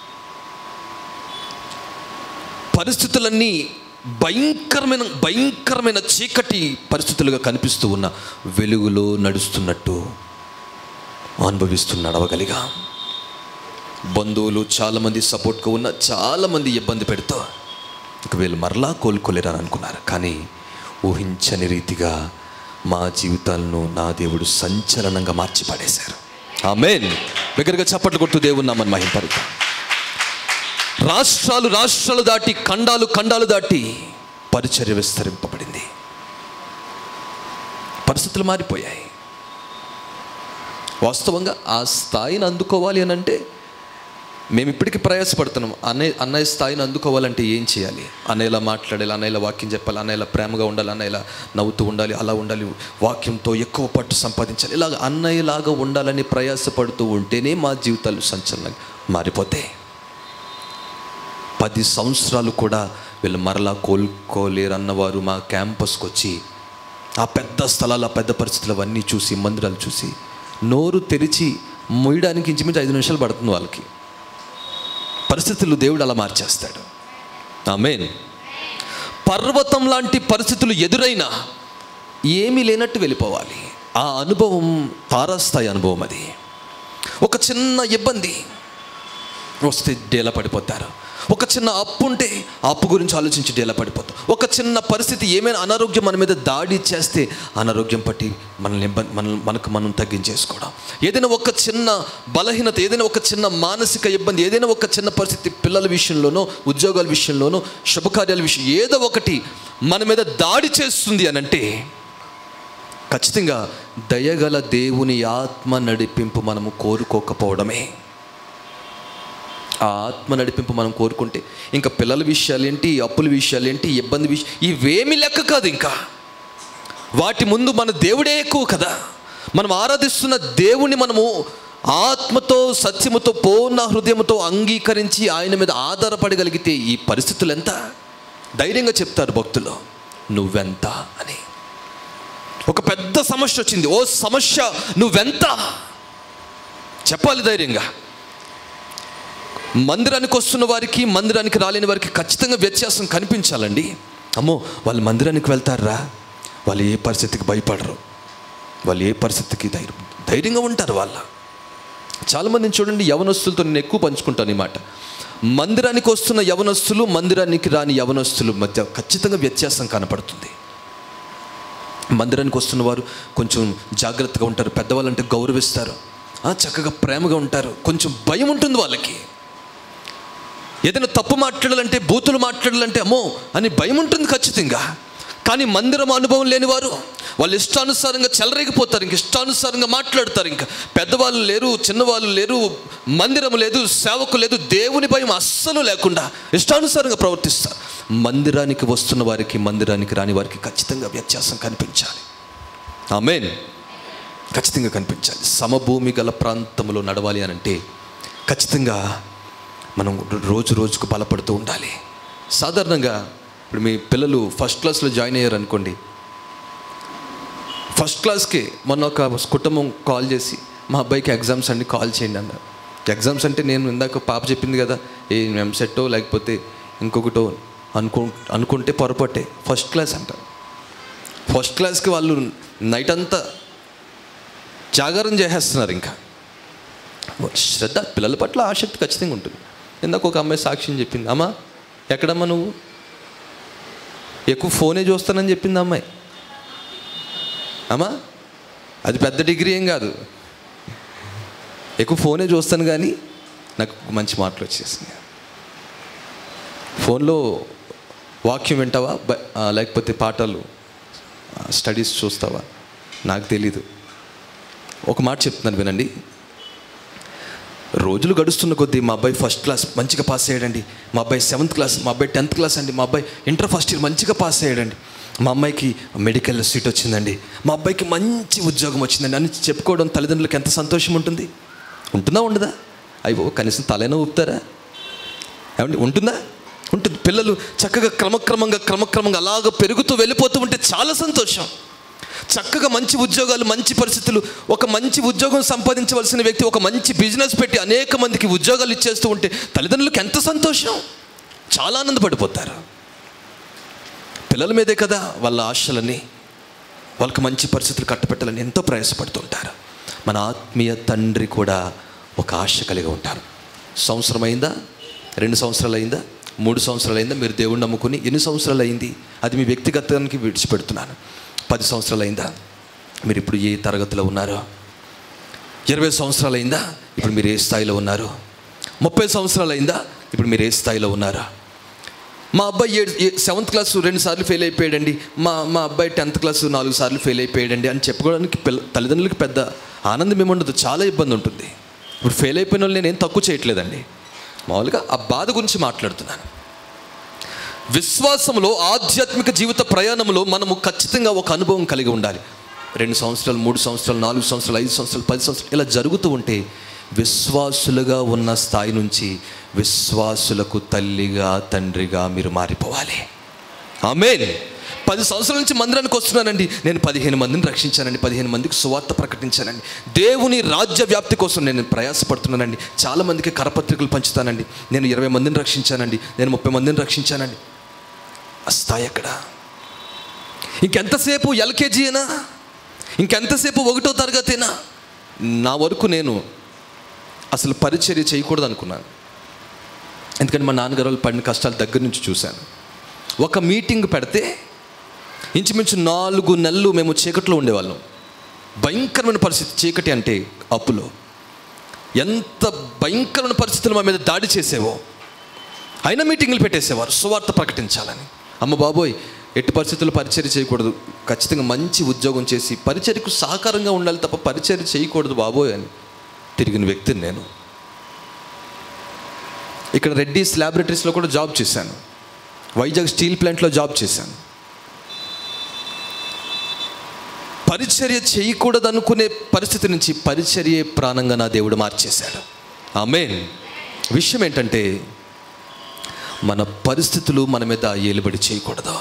పరిస్థితులన్నీ భయంకరమైన భయంకరమైన చీకటి పరిస్థితులుగా కనిపిస్తూ ఉన్న వెలుగులో నడుస్తున్నట్టు అనుభవిస్తూ నడవగలిగా బంధువులు చాలామంది సపోర్ట్గా ఉన్న చాలామంది ఇబ్బంది పెడుతూ ఇక వీళ్ళు మరలా కోలుకోలేరని అనుకున్నారు కానీ ఊహించని రీతిగా మా జీవితాలను నా దేవుడు సంచలనంగా మార్చి పడేశారు ఆమెన్ దగ్గరగా చప్పట్లు కొట్టు దేవుని నామని మహింపరుతా రాష్ట్రాలు రాష్ట్రాలు దాటి ఖండాలు ఖండాలు దాటి పరిచర్య విస్తరింపబడింది పరిస్థితులు మారిపోయాయి వాస్తవంగా ఆ స్థాయిని అందుకోవాలి అని అంటే మేము ఇప్పటికీ ప్రయాసపడుతున్నాం అన్నయ్య అన్నయ్య స్థాయిని అందుకోవాలంటే ఏం చేయాలి అన్నయ్యలా మాట్లాడాలి అన్నయ్యలా వాక్యం చెప్పాలి అన్నయ్యలా ప్రేమగా ఉండాలి అన్నయ్యలా నవ్వుతూ ఉండాలి అలా ఉండాలి వాక్యంతో ఎక్కువ పట్టు సంపాదించాలి ఇలాగ అన్నయ్యలాగా ఉండాలని ప్రయాసపడుతూ ఉంటేనే మా జీవితాలు సంచలనంగా మారిపోతాయి పది సంవత్సరాలు కూడా వీళ్ళు మరలా కోలుకోలేరు అన్నవారు మా క్యాంపస్కి వచ్చి ఆ పెద్ద స్థలాలు ఆ పెద్ద పరిస్థితులు అవన్నీ చూసి మందిరాలు చూసి నోరు తెరిచి మొయ్యడానికి ఇంచుమించు ఐదు నిమిషాలు పడుతుంది వాళ్ళకి పరిస్థితులు దేవుడు అలా మార్చేస్తాడు ఆమెన్ పర్వతం లాంటి పరిస్థితులు ఎదురైనా ఏమీ లేనట్టు వెళ్ళిపోవాలి ఆ అనుభవం తారాస్థాయి అనుభవం అది ఒక చిన్న ఇబ్బంది వస్తే డేలా పడిపోతారు ఒక చిన్న అప్పు ఉంటే ఆ అప్పు గురించి ఆలోచించి డేలా పడిపోతాం ఒక చిన్న పరిస్థితి ఏమైనా అనారోగ్యం మన మీద దాడి చేస్తే అనారోగ్యం పట్టి మనల్ని ఇబ్బంది మన మనకు మనం తగ్గించేసుకోవడం ఏదైనా ఒక చిన్న బలహీనత ఏదైనా ఒక చిన్న మానసిక ఇబ్బంది ఏదైనా ఒక చిన్న పరిస్థితి పిల్లల విషయంలోనో ఉద్యోగాల విషయంలోనో శుభకార్యాల విషయం ఏదో ఒకటి మన మీద దాడి చేస్తుంది అని అంటే ఖచ్చితంగా దయగల దేవుని ఆత్మ నడిపింపు మనము కోరుకోకపోవడమే ఆ ఆత్మ నడిపింపు మనం కోరుకుంటే ఇంకా పిల్లల విషయాలు ఏంటి అప్పుల విషయాలు ఏంటి ఇబ్బంది విషయం ఇవేమి లెక్క కాదు ఇంకా వాటి ముందు మన దేవుడే ఎక్కువ కదా మనం ఆరాధిస్తున్న దేవుని మనము ఆత్మతో సత్యముతో పూర్ణ హృదయముతో అంగీకరించి ఆయన మీద ఆధారపడగలిగితే ఈ పరిస్థితులు ఎంత ధైర్యంగా చెప్తారు భక్తులు నువ్వెంత అని ఒక పెద్ద సమస్య వచ్చింది ఓ సమస్య నువ్వెంత చెప్పాలి ధైర్యంగా మందిరానికి వస్తున్న వారికి మందిరానికి రాలేని వారికి ఖచ్చితంగా వ్యత్యాసం కనిపించాలండి అమ్మో వాళ్ళు మందిరానికి వెళ్తారా వాళ్ళు ఏ పరిస్థితికి భయపడరు వాళ్ళు ఏ పరిస్థితికి ధైర్యం ధైర్యంగా ఉంటారు వాళ్ళ చాలామందిని చూడండి యవనస్తులతో నేను ఎక్కువ పంచుకుంటాను ఈ మాట మందిరానికి వస్తున్న యవనస్తులు మందిరానికి రాని యవనస్తులు మధ్య ఖచ్చితంగా వ్యత్యాసం కనపడుతుంది మందిరానికి వస్తున్న వారు కొంచెం జాగ్రత్తగా ఉంటారు పెద్దవాళ్ళంటే గౌరవిస్తారు ఆ, చక్కగా ప్రేమగా ఉంటారు కొంచెం భయం ఉంటుంది వాళ్ళకి ఏదైనా తప్పు మాట్లాడాలంటే బూతులు మాట్లాడాలంటే అమ్మో అని భయం ఉంటుంది ఖచ్చితంగా కానీ మందిరం అనుభవం లేనివారు వాళ్ళు ఇష్టానుసారంగా చెలరేగిపోతారు ఇంక ఇష్టానుసారంగా మాట్లాడతారు ఇంకా పెద్దవాళ్ళు లేరు చిన్నవాళ్ళు లేరు మందిరం లేదు సేవకు లేదు దేవుని భయం అస్సలు లేకుండా ఇష్టానుసారంగా ప్రవర్తిస్తారు మందిరానికి వస్తున్న వారికి మందిరానికి రాని వారికి ఖచ్చితంగా వ్యత్యాసం కనిపించాలి ఆమెన్ ఖచ్చితంగా కనిపించాలి సమభూమి గల ప్రాంతంలో నడవాలి అని అంటే ఖచ్చితంగా మనం రోజు రోజుకు బలపడుతూ ఉండాలి సాధారణంగా ఇప్పుడు మీ పిల్లలు ఫస్ట్ క్లాస్లో జాయిన్ అయ్యారు అనుకోండి ఫస్ట్ క్లాస్కి మొన్న ఒక కుటుంబం కాల్ చేసి మా అబ్బాయికి ఎగ్జామ్స్ అన్ని కాల్ చేయండి అన్నారు ఎగ్జామ్స్ అంటే నేను ఇందాక పాప చెప్పింది కదా ఏ ఎంసెట్టో లేకపోతే ఇంకొకటో అనుకో అనుకుంటే పొరపాటే ఫస్ట్ క్లాస్ అంటారు ఫస్ట్ క్లాస్కి వాళ్ళు నైట్ అంతా జాగారం చేసేస్తున్నారు ఇంకా శ్రద్ధ పిల్లల పట్ల ఆసక్తి ఖచ్చితంగా ఉంటుంది ఇందాక ఒక అమ్మాయి సాక్ష్యం చెప్పింది అమ్మా ఎక్కడమ్మా నువ్వు ఎక్కువ ఫోనే చూస్తానని చెప్పింది అమ్మాయి అమ్మా అది పెద్ద డిగ్రీ ఏం కాదు ఎక్కువ ఫోనే చూస్తాను కానీ నాకు మంచి మాటలు వచ్చేసినాయి ఫోన్లో వాక్యం వింటావా బ- ఆ, లేకపోతే పాటలు స్టడీస్ చూస్తావా నాకు తెలీదు ఒక మాట చెప్తున్నాను వినండి రోజులు గడుస్తున్న కొద్దీ మా అబ్బాయి ఫస్ట్ క్లాస్ మంచిగా పాస్ అయ్యాడండి మా అబ్బాయి సెవెంత్ క్లాస్ మా అబ్బాయి టెన్త్ క్లాస్ అండి మా అబ్బాయి ఇంటర్ ఫస్ట్ ఇయర్ మంచిగా పాస్ అయ్యాడండి మా అమ్మాయికి మెడికల్ సీట్ వచ్చిందండి మా అబ్బాయికి మంచి ఉద్యోగం వచ్చిందండి అని చెప్పుకోవడం తల్లిదండ్రులకు ఎంత సంతోషం ఉంటుంది ఉంటుందా ఉండదా అయ్యో కనీసం తలైనా ఊపుతారా ఏమండి ఉంటుందా ఉంటుంది పిల్లలు చక్కగా క్రమక్రమంగా క్రమక్రమంగా అలాగ పెరుగుతూ వెళ్ళిపోతూ ఉంటే చాలా సంతోషం చక్కగా మంచి ఉద్యోగాలు మంచి పరిస్థితులు ఒక మంచి ఉద్యోగం సంపాదించవలసిన వ్యక్తి ఒక మంచి బిజినెస్ పెట్టి అనేక మందికి ఉద్యోగాలు ఇచ్చేస్తూ ఉంటే తల్లిదండ్రులకు ఎంత సంతోషం చాలా ఆనందపడిపోతారు పిల్లల మీదే కదా వాళ్ళ ఆశలని వాళ్ళకి మంచి పరిస్థితులు కట్టపెట్టాలని ఎంతో ప్రయాసపడుతుంటారు మన ఆత్మీయ తండ్రి కూడా ఒక ఆశ కలిగి ఉంటారు సంవత్సరం అయిందా రెండు సంవత్సరాలు అయిందా మూడు సంవత్సరాలు అయిందా మీరు దేవుణ్ణి నమ్ముకుని ఎన్ని సంవత్సరాలు అయింది అది మీ వ్యక్తిగతానికి విడిచిపెడుతున్నాను పది సంవత్సరాలు అయిందా మీరు ఇప్పుడు ఏ తరగతిలో ఉన్నారో ఇరవై సంవత్సరాలు అయిందా ఇప్పుడు మీరు ఏ స్థాయిలో ఉన్నారు ముప్పై సంవత్సరాలు అయిందా ఇప్పుడు మీరు ఏ స్థాయిలో ఉన్నారా మా అబ్బాయి ఏడు ఏ- సెవెంత్ క్లాస్ రెండు సార్లు ఫెయిల్ అయిపోయాడండి మా మా అబ్బాయి టెన్త్ క్లాస్ నాలుగు సార్లు ఫెయిల్ అయిపోయాడండి అని చెప్పుకోవడానికి పిల్ల తల్లిదండ్రులకి పెద్ద ఆనందం ఏముండదు చాలా ఇబ్బంది ఉంటుంది ఇప్పుడు ఫెయిల్ అయిపోయిన వాళ్ళు నేనేం తక్కువ చేయట్లేదండి మామూలుగా ఆ బాధ గురించి మాట్లాడుతున్నాను విశ్వాసంలో ఆధ్యాత్మిక జీవిత ప్రయాణంలో మనము ఖచ్చితంగా ఒక అనుభవం కలిగి ఉండాలి రెండు సంవత్సరాలు మూడు సంవత్సరాలు నాలుగు సంవత్సరాలు ఐదు సంవత్సరాలు పది సంవత్సరాలు ఇలా జరుగుతూ ఉంటే విశ్వాసులుగా ఉన్న స్థాయి నుంచి విశ్వాసులకు తల్లిగా తండ్రిగా మీరు మారిపోవాలి ఆమెన్ పది సంవత్సరాల నుంచి మందిరానికి వస్తున్నానండి నేను పదిహేను మందిని రక్షించానండి పదిహేను మందికి సువార్త ప్రకటించానండి దేవుని రాజ్య వ్యాప్తి కోసం నేను ప్రయాసపడుతున్నానండి చాలా మందికి కరపత్రికలు పంచుతానండి నేను ఇరవై మందిని రక్షించానండి నేను ముప్పై మందిని రక్షించానండి ఆ స్థాయి ఎక్కడ ఇంకెంతసేపు ఎల్కేజీనా ఇంకెంతసేపు ఒకటో తరగతేనా నా వరకు నేను అసలు పరిచర్య చేయకూడదు అనుకున్నాను ఎందుకంటే మా నాన్నగారు వాళ్ళు పడిన కష్టాలు దగ్గర నుంచి చూశాను ఒక మీటింగ్ పెడితే ఇంచుమించు నాలుగు నెలలు మేము చీకట్లో ఉండేవాళ్ళం భయంకరమైన పరిస్థితి చీకటి అంటే అప్పులో ఎంత భయంకరమైన పరిస్థితులు మా మీద దాడి చేసేవో అయినా మీటింగులు పెట్టేసేవారు సువార్త ప్రకటించాలని అమ్మ బాబోయ్ ఎట్టి పరిస్థితుల్లో పరిచర్య చేయకూడదు ఖచ్చితంగా మంచి ఉద్యోగం చేసి పరిచర్యకు సహకారంగా ఉండాలి తప్ప పరిచర్య చేయకూడదు బాబోయ్ అని తిరిగిన వ్యక్తిని నేను ఇక్కడ రెడ్డిస్ ల్యాబొరేటరీస్లో కూడా జాబ్ చేశాను వైజాగ్ స్టీల్ ప్లాంట్లో జాబ్ చేశాను పరిచర్య చేయకూడదు అనుకునే పరిస్థితి నుంచి పరిచర్యే ప్రాణంగా నా దేవుడు మార్చేశాడు ఆమెన్ విషయం ఏంటంటే మన పరిస్థితులు మన మీద ఏలుబడి చేయకూడదు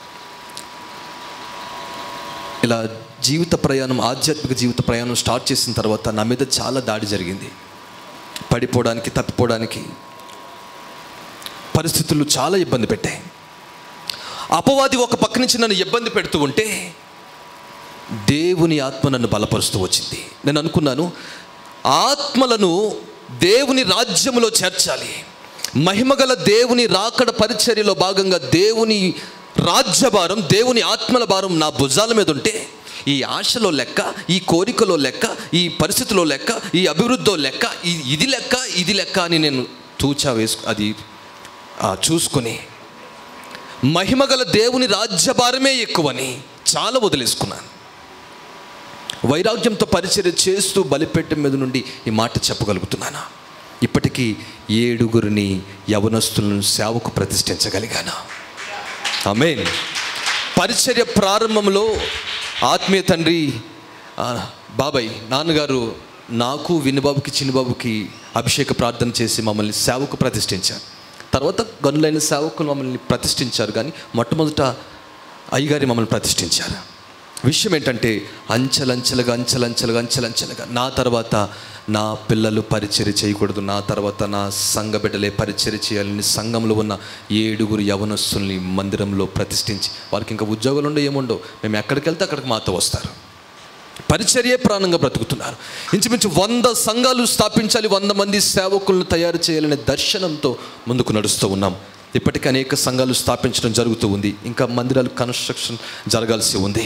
ఇలా జీవిత ప్రయాణం ఆధ్యాత్మిక జీవిత ప్రయాణం స్టార్ట్ చేసిన తర్వాత నా మీద చాలా దాడి జరిగింది పడిపోవడానికి తప్పిపోవడానికి పరిస్థితులు చాలా ఇబ్బంది పెట్టాయి అపవాది ఒక పక్క నుంచి నన్ను ఇబ్బంది పెడుతూ ఉంటే దేవుని ఆత్మ నన్ను బలపరుస్తూ వచ్చింది నేను అనుకున్నాను ఆత్మలను దేవుని రాజ్యములో చేర్చాలి మహిమగల దేవుని రాకడ పరిచర్యలో భాగంగా దేవుని రాజ్యభారం దేవుని ఆత్మల భారం నా భుజాల మీద ఉంటే ఈ ఆశలో లెక్క ఈ కోరికలో లెక్క ఈ పరిస్థితిలో లెక్క ఈ అభివృద్ధిలో లెక్క ఈ- ఇది లెక్క ఇది లెక్క అని నేను తూచా వేసు అది ఆ, చూసుకొని మహిమగల దేవుని రాజ్యభారమే ఎక్కువని చాలా వదిలేసుకున్నాను వైరాగ్యంతో పరిచర్య చేస్తూ బలిపెట్టె మీద నుండి ఈ మాట చెప్పగలుగుతున్నాను ఇప్పటికీ ఏడుగురిని యవనస్తులను సేవకు ప్రతిష్ఠించగలిగాను ఆమేన్ పరిచర్య ప్రారంభంలో ఆత్మీయ తండ్రి ఆ, బాబాయ్ నాన్నగారు నాకు వినుబాబుకి చిన్నబాబుకి అభిషేక ప్రార్థన చేసి మమ్మల్ని సేవకు ప్రతిష్ఠించారు తర్వాత గనులైన సేవకులు మమ్మల్ని ప్రతిష్ఠించారు కానీ మొట్టమొదట అయ్యగారి మమ్మల్ని ప్రతిష్ఠించారు విషయం ఏంటంటే అంచెలంచెలుగా అంచెలంచెలుగా అంచెలంచెలుగా నా తర్వాత నా పిల్లలు పరిచర్య చేయకూడదు నా తర్వాత నా సంఘ బిడ్డలే పరిచర్య చేయాలని సంఘంలో ఉన్న ఏడుగురు యవనస్తుల్ని మందిరంలో ప్రతిష్ఠించి వారికి ఇంకా ఉద్యోగాలు ఉండవు ఏముండవు మేము ఎక్కడికి వెళ్తే అక్కడికి మాతో వస్తారు పరిచర్యే ప్రాణంగా బ్రతుకుతున్నారు ఇంచుమించు వంద సంఘాలు స్థాపించాలి వంద మంది సేవకులను తయారు చేయాలనే దర్శనంతో ముందుకు నడుస్తూ ఉన్నాం ఇప్పటికీ అనేక సంఘాలు స్థాపించడం జరుగుతూ ఉంది ఇంకా మందిరాలు కన్స్ట్రక్షన్ జరగాల్సి ఉంది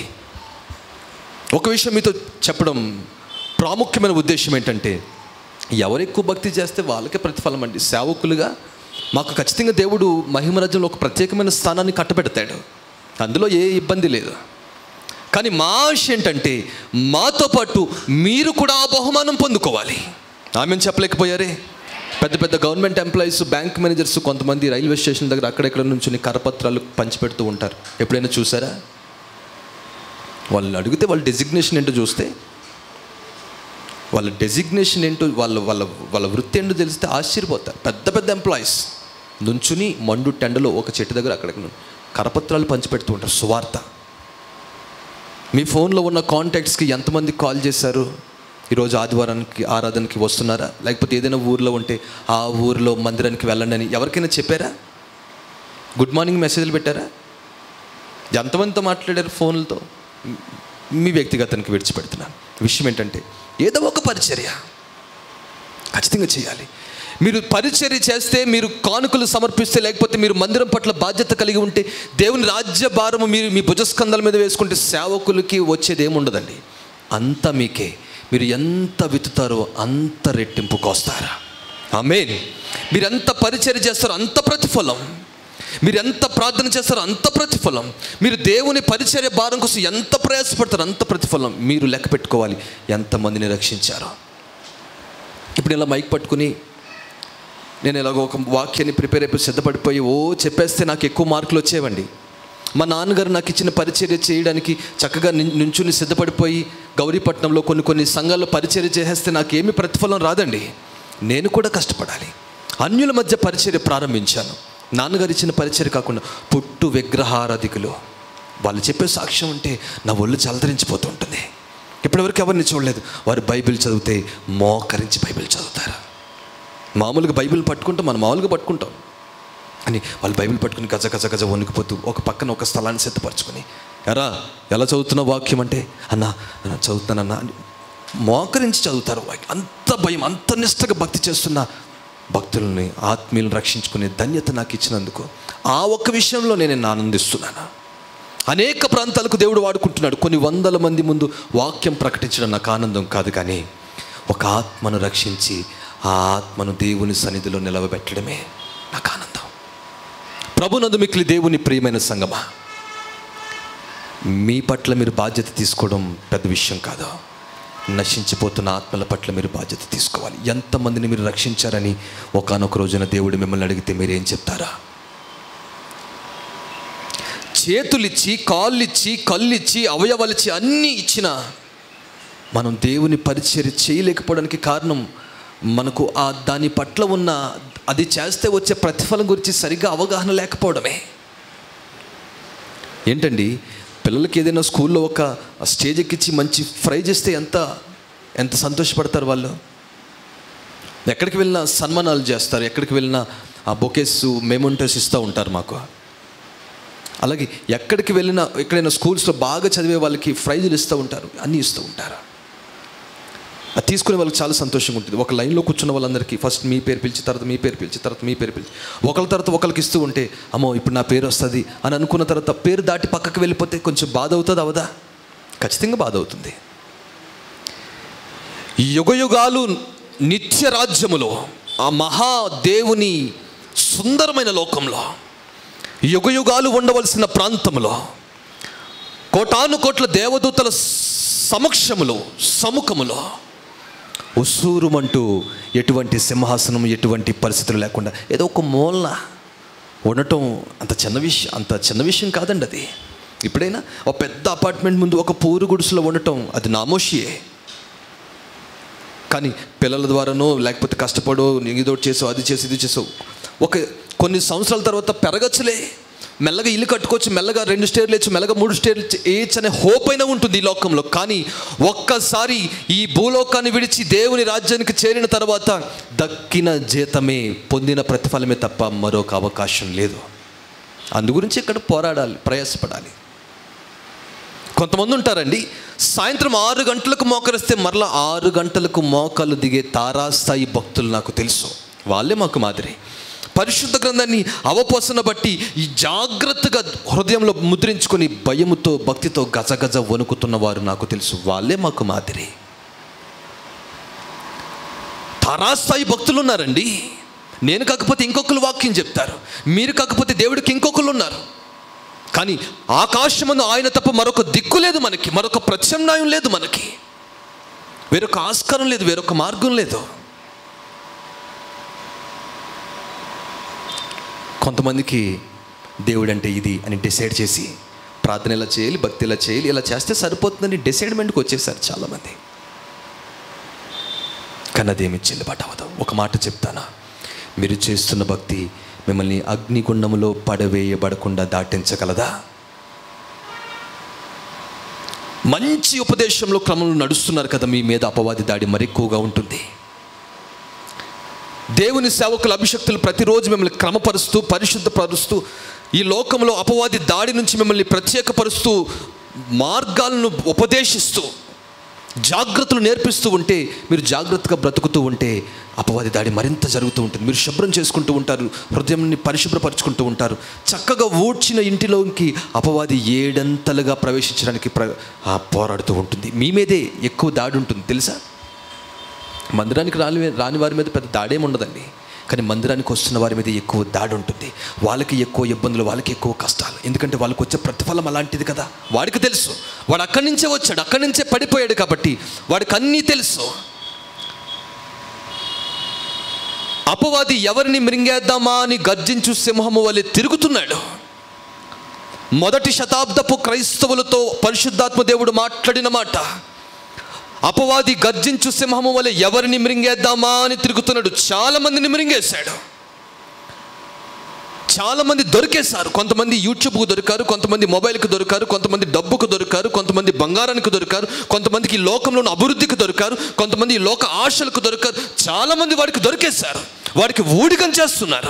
ఒక విషయం మీతో చెప్పడం ప్రాముఖ్యమైన ఉద్దేశం ఏంటంటే ఎవరు ఎక్కువ భక్తి చేస్తే వాళ్ళకే ప్రతిఫలం అండి సేవకులుగా మాకు ఖచ్చితంగా దేవుడు మహిమరాజ్యంలో ఒక ప్రత్యేకమైన స్థానాన్ని కట్టబెడతాడు అందులో ఏ ఇబ్బంది లేదు కానీ మా ఆశ ఏంటంటే మాతో పాటు మీరు కూడా ఆ బహుమానం పొందుకోవాలి ఆమె చెప్పలేకపోయారే పెద్ద పెద్ద గవర్నమెంట్ ఎంప్లాయీస్ బ్యాంక్ మేనేజర్స్ కొంతమంది రైల్వే స్టేషన్ దగ్గర అక్కడెక్కడ నుంచి కరపత్రాలు పంచిపెడుతూ ఉంటారు ఎప్పుడైనా చూసారా వాళ్ళు అడిగితే వాళ్ళ డెసిగ్నేషన్ ఏంటో చూస్తే వాళ్ళ డెసిగ్నేషన్ ఏంటో వాళ్ళ వాళ్ళ వాళ్ళ వృత్తి ఏంటో తెలిస్తే ఆశ్చర్యపోతారు పెద్ద పెద్ద ఎంప్లాయీస్ నుంచుని మండు టెండలో ఒక చెట్టు దగ్గర అక్కడ కరపత్రాలు పంచిపెడుతూ ఉంటారు సువార్త మీ ఫోన్లో ఉన్న కాంటాక్ట్స్కి ఎంతమంది కాల్ చేశారు ఈరోజు ఆదివారానికి ఆరాధనకి వస్తున్నారా లేకపోతే ఏదైనా ఊర్లో ఉంటే ఆ ఊరిలో మందిరానికి వెళ్ళండి అని ఎవరికైనా చెప్పారా గుడ్ మార్నింగ్ మెసేజ్లు పెట్టారా ఎంతమందితో మాట్లాడారు ఫోన్లతో మీ వ్యక్తిగతానికి విడిచిపెడుతున్నాను విషయం ఏంటంటే ఏదో ఒక పరిచర్య ఖచ్చితంగా చేయాలి మీరు పరిచర్య చేస్తే మీరు కానుకలు సమర్పిస్తే లేకపోతే మీరు మందిరం పట్ల బాధ్యత కలిగి ఉంటే దేవుని రాజ్య భారము మీరు మీ భుజస్కంధాల మీద వేసుకుంటే సేవకులకి వచ్చేది ఏముండదండి అంత మీకే మీరు ఎంత విత్తుతారో అంత రెట్టింపు కోస్తారా ఆమెన్ మీరు ఎంత పరిచర్య చేస్తారో అంత ప్రతిఫలం మీరు ఎంత ప్రార్థన చేస్తారో అంత ప్రతిఫలం మీరు దేవుని పరిచర్య భారం కోసం ఎంత ప్రయాసపడతారో అంత ప్రతిఫలం మీరు లెక్క పెట్టుకోవాలి ఎంతమందిని రక్షించారో ఇప్పుడు ఇలా మైక్ పట్టుకుని నేను ఇలాగ ఒక వాక్యాన్ని ప్రిపేర్ అయిపోయి సిద్ధపడిపోయి ఓ చెప్పేస్తే నాకు ఎక్కువ మార్కులు వచ్చేవండి మా నాన్నగారు నాకు ఇచ్చిన పరిచర్య చేయడానికి చక్కగా నిం- నుంచుని సిద్ధపడిపోయి గౌరీపట్నంలో కొన్ని కొన్ని సంఘాల్లో పరిచర్య చేసేస్తే నాకేమీ ప్రతిఫలం రాదండి నేను కూడా కష్టపడాలి అన్యుల మధ్య పరిచర్య ప్రారంభించాను నాన్నగారు ఇచ్చిన పరిచర్య కాకుండా పుట్టు విగ్రహారాధికులు వాళ్ళు చెప్పే సాక్ష్యం ఉంటే నా ఒళ్ళు చలతరించిపోతూ ఉంటుంది ఇప్పటివరకు ఎవరిని చూడలేదు వారు బైబిల్ చదివితే మోకరించి బైబిల్ చదువుతారు మామూలుగా బైబిల్ పట్టుకుంటాం మనం మామూలుగా పట్టుకుంటాం అని వాళ్ళు బైబిల్ పట్టుకుని గజ గజ గజ వణికిపోతూ ఒక పక్కన ఒక స్థలాన్ని సిద్ధపరచుకొని ఎరా ఎలా చదువుతున్న వాక్యం అంటే అన్న అన్న చదువుతానన్నా అని మోకరించి చదువుతారు వాక్యం. అంత భయం అంత నిష్టగా భక్తి చేస్తున్న భక్తుల్ని ఆత్మీయులను రక్షించుకునే ధన్యత నాకు ఇచ్చినందుకు ఆ ఒక్క విషయంలో నేను నిన్ను ఆనందిస్తున్నాను అనేక ప్రాంతాలకు దేవుడు వాడుకుంటున్నాడు కొన్ని వందల మంది ముందు వాక్యం ప్రకటించడం నాకు ఆనందం కాదు కానీ ఒక ఆత్మను రక్షించి ఆ ఆత్మను దేవుని సన్నిధిలో నిలవబెట్టడమే నాకు ఆనందం ప్రభునందు మిక్కిలి దేవుని ప్రియమైన సంగమా మీ పట్ల మీరు బాధ్యత తీసుకోవడం పెద్ద విషయం కాదు నశించిపోతున్న ఆత్మల పట్ల మీరు బాధ్యత తీసుకోవాలి ఎంతమందిని మీరు రక్షించారని ఒకానొక రోజున దేవుడు మిమ్మల్ని అడిగితే మీరు ఏం చెప్తారా చేతులిచ్చి కాళ్ళిచ్చి కళ్ళిచ్చి అవయవాలిచ్చి అన్నీ ఇచ్చిన మనం దేవుని పరిచర్య చేయలేకపోవడానికి కారణం మనకు ఆ దాని పట్ల ఉన్న అది చేస్తే వచ్చే ప్రతిఫలం గురించి సరిగ్గా అవగాహన లేకపోవడమే ఏంటండి పిల్లలకి ఏదైనా స్కూల్లో ఒక స్టేజ్ ఎక్కించి మంచి ప్రైజ్ ఇస్తే ఎంత ఎంత సంతోషపడతారు వాళ్ళు ఎక్కడికి వెళ్ళినా సన్మానాలు చేస్తారు ఎక్కడికి వెళ్ళినా ఆ బొకేస్ మెమోంటోస్ ఇస్తూ ఉంటారు మాకు అలాగే ఎక్కడికి వెళ్ళినా ఎక్కడైనా స్కూల్స్లో బాగా చదివే వాళ్ళకి ప్రైజులు ఇస్తూ ఉంటారు అన్నీ ఇస్తూ ఉంటారు అది తీసుకునే వాళ్ళకి చాలా సంతోషంగా ఉంటుంది ఒక లైన్లో కూర్చున్న వాళ్ళందరికీ ఫస్ట్ మీ పేరు పిలిచి తర్వాత మీ పేరు పిలిచి తర్వాత మీ పేరు పిలిచి ఒకరి తర్వాత ఒకరికి ఇస్తూ ఉంటే అమ్మో ఇప్పుడు నా పేరు వస్తుంది అని అనుకున్న తర్వాత పేరు దాటి పక్కకి వెళ్ళిపోతే కొంచెం బాధ అవుతుంది అవదా ఖచ్చితంగా బాధ అవుతుంది యుగయుగాలు నిత్య రాజ్యములో ఆ మహాదేవుని సుందరమైన లోకంలో యుగయుగాలు ఉండవలసిన ప్రాంతంలో కోటాను కోట్ల దేవదూతల సమక్షములో సముఖములో ఉసూరుమంటూ ఎటువంటి సింహాసనం ఎటువంటి పరిస్థితులు లేకుండా ఏదో ఒక మూలన ఉండటం అంత చిన్న విషయం అంత చిన్న విషయం కాదండి అది ఇప్పుడైనా ఒక పెద్ద అపార్ట్మెంట్ ముందు ఒక పూరు గుడిసెలో ఉండటం అది నామోషియే కానీ పిల్లల ద్వారానో లేకపోతే కష్టపడో ఏదో చేసావు అది చేసి ఇది చేసావు ఒక కొన్ని సంవత్సరాల తర్వాత పెరగచ్చులే మెల్లగా ఇల్లు కట్టుకోవచ్చు మెల్లగా రెండు స్టేర్లు వేయచ్చు మెల్లగా మూడు స్టేర్లు వేయచ్చు అనే హోప్ అయినా ఉంటుంది ఈ లోకంలో కానీ ఒక్కసారి ఈ భూలోకాన్ని విడిచి దేవుని రాజ్యానికి చేరిన తర్వాత దక్కిన జీతమే పొందిన ప్రతిఫలమే తప్ప మరొక అవకాశం లేదు అందు గురించి ఇక్కడ పోరాడాలి ప్రయాసపడాలి కొంతమంది ఉంటారండి సాయంత్రం ఆరు గంటలకు మోకరిస్తే మరలా ఆరు గంటలకు మోకాలు దిగే తారాస్థాయి భక్తులు నాకు తెలుసు వాళ్ళే మాకు మాదిరి పరిశుద్ధ గ్రంథాన్ని అవపోసన బట్టి ఈ జాగ్రత్తగా హృదయంలో ముద్రించుకొని భయముతో భక్తితో గజగజ వణుకుతున్న వారు నాకు తెలుసు వాళ్ళే మాకు మాదిరి తారాస్థాయి భక్తులు ఉన్నారండి నేను కాకపోతే ఇంకొకరు వాక్యం చెప్తారు మీరు కాకపోతే దేవుడికి ఇంకొకరు ఉన్నారు కానీ ఆకాశమందు ఆయన తప్ప మరొక దిక్కు లేదు మనకి మరొక ప్రత్యామ్నాయం లేదు మనకి వేరొక ఆస్కారం లేదు వేరొక మార్గం లేదు కొంతమందికి దేవుడు అంటే ఇది అని డిసైడ్ చేసి ప్రార్థన ఇలా చేయాలి భక్తి ఇలా చేయాలి ఇలా చేస్తే సరిపోతుందని డిసైడ్మెంట్కి వచ్చేసారు చాలామంది కానీ అదేమి చెల్లుబాటు అవ్వదు ఒక మాట చెప్తానా మీరు చేస్తున్న భక్తి మిమ్మల్ని అగ్నిగుండములో పడవేయబడకుండా దాటించగలదా మంచి ఉపదేశంలో క్రమంలో నడుస్తున్నారు కదా మీ మీద అపవాది దాడి మరి ఎక్కువగా ఉంటుంది దేవుని సేవకుల అభిషక్తులు ప్రతిరోజు మిమ్మల్ని క్రమపరుస్తూ పరిశుద్ధపరుస్తూ ఈ లోకంలో అపవాది దాడి నుంచి మిమ్మల్ని ప్రత్యేకపరుస్తూ మార్గాలను ఉపదేశిస్తూ జాగ్రత్తలు నేర్పిస్తూ ఉంటే మీరు జాగ్రత్తగా బ్రతుకుతూ ఉంటే అపవాది దాడి మరింత జరుగుతూ ఉంటుంది మీరు శుభ్రం చేసుకుంటూ ఉంటారు హృదయంని పరిశుభ్రపరుచుకుంటూ ఉంటారు చక్కగా ఊడ్చిన ఇంటిలోకి అపవాది ఏడంతలుగా ప్రవేశించడానికి ప్ర ఆ, పోరాడుతూ ఉంటుంది మీ మీదే ఎక్కువ దాడి ఉంటుంది తెలుసా మందిరానికి రాని రాని వారి మీద పెద్ద దాడేం ఉండదండి కానీ మందిరానికి వస్తున్న వారి మీద ఎక్కువ దాడి ఉంటుంది వాళ్ళకి ఎక్కువ ఇబ్బందులు వాళ్ళకి ఎక్కువ కష్టాలు ఎందుకంటే వాళ్ళకి వచ్చే ప్రతిఫలం అలాంటిది కదా వాడికి తెలుసు వాడు అక్కడి నుంచే వచ్చాడు అక్కడి నుంచే పడిపోయాడు కాబట్టి వాడికి అన్నీ తెలుసు అపవాది ఎవరిని మృంగేద్దామా అని గర్జించు సింహము వలె తిరుగుతున్నాడు మొదటి శతాబ్దపు క్రైస్తవులతో పరిశుద్ధాత్మ దేవుడు మాట్లాడిన మాట అపవాది గర్జించు సింహము వలె ఎవరిని మృంగేద్దామా అని తిరుగుతున్నాడు చాలా మందిని మృంగేశాడు చాలా మంది దొరికేశారు కొంతమంది యూట్యూబ్కు దొరికారు కొంతమంది మొబైల్కి దొరికారు కొంతమంది డబ్బుకు దొరికారు కొంతమంది బంగారానికి దొరికారు కొంతమందికి ఈ లోకంలోని అభివృద్ధికి దొరికారు కొంతమంది ఈ లోక ఆశలకు దొరికారు చాలా మంది వాడికి దొరికేశారు వాడికి ఊడికం చేస్తున్నారు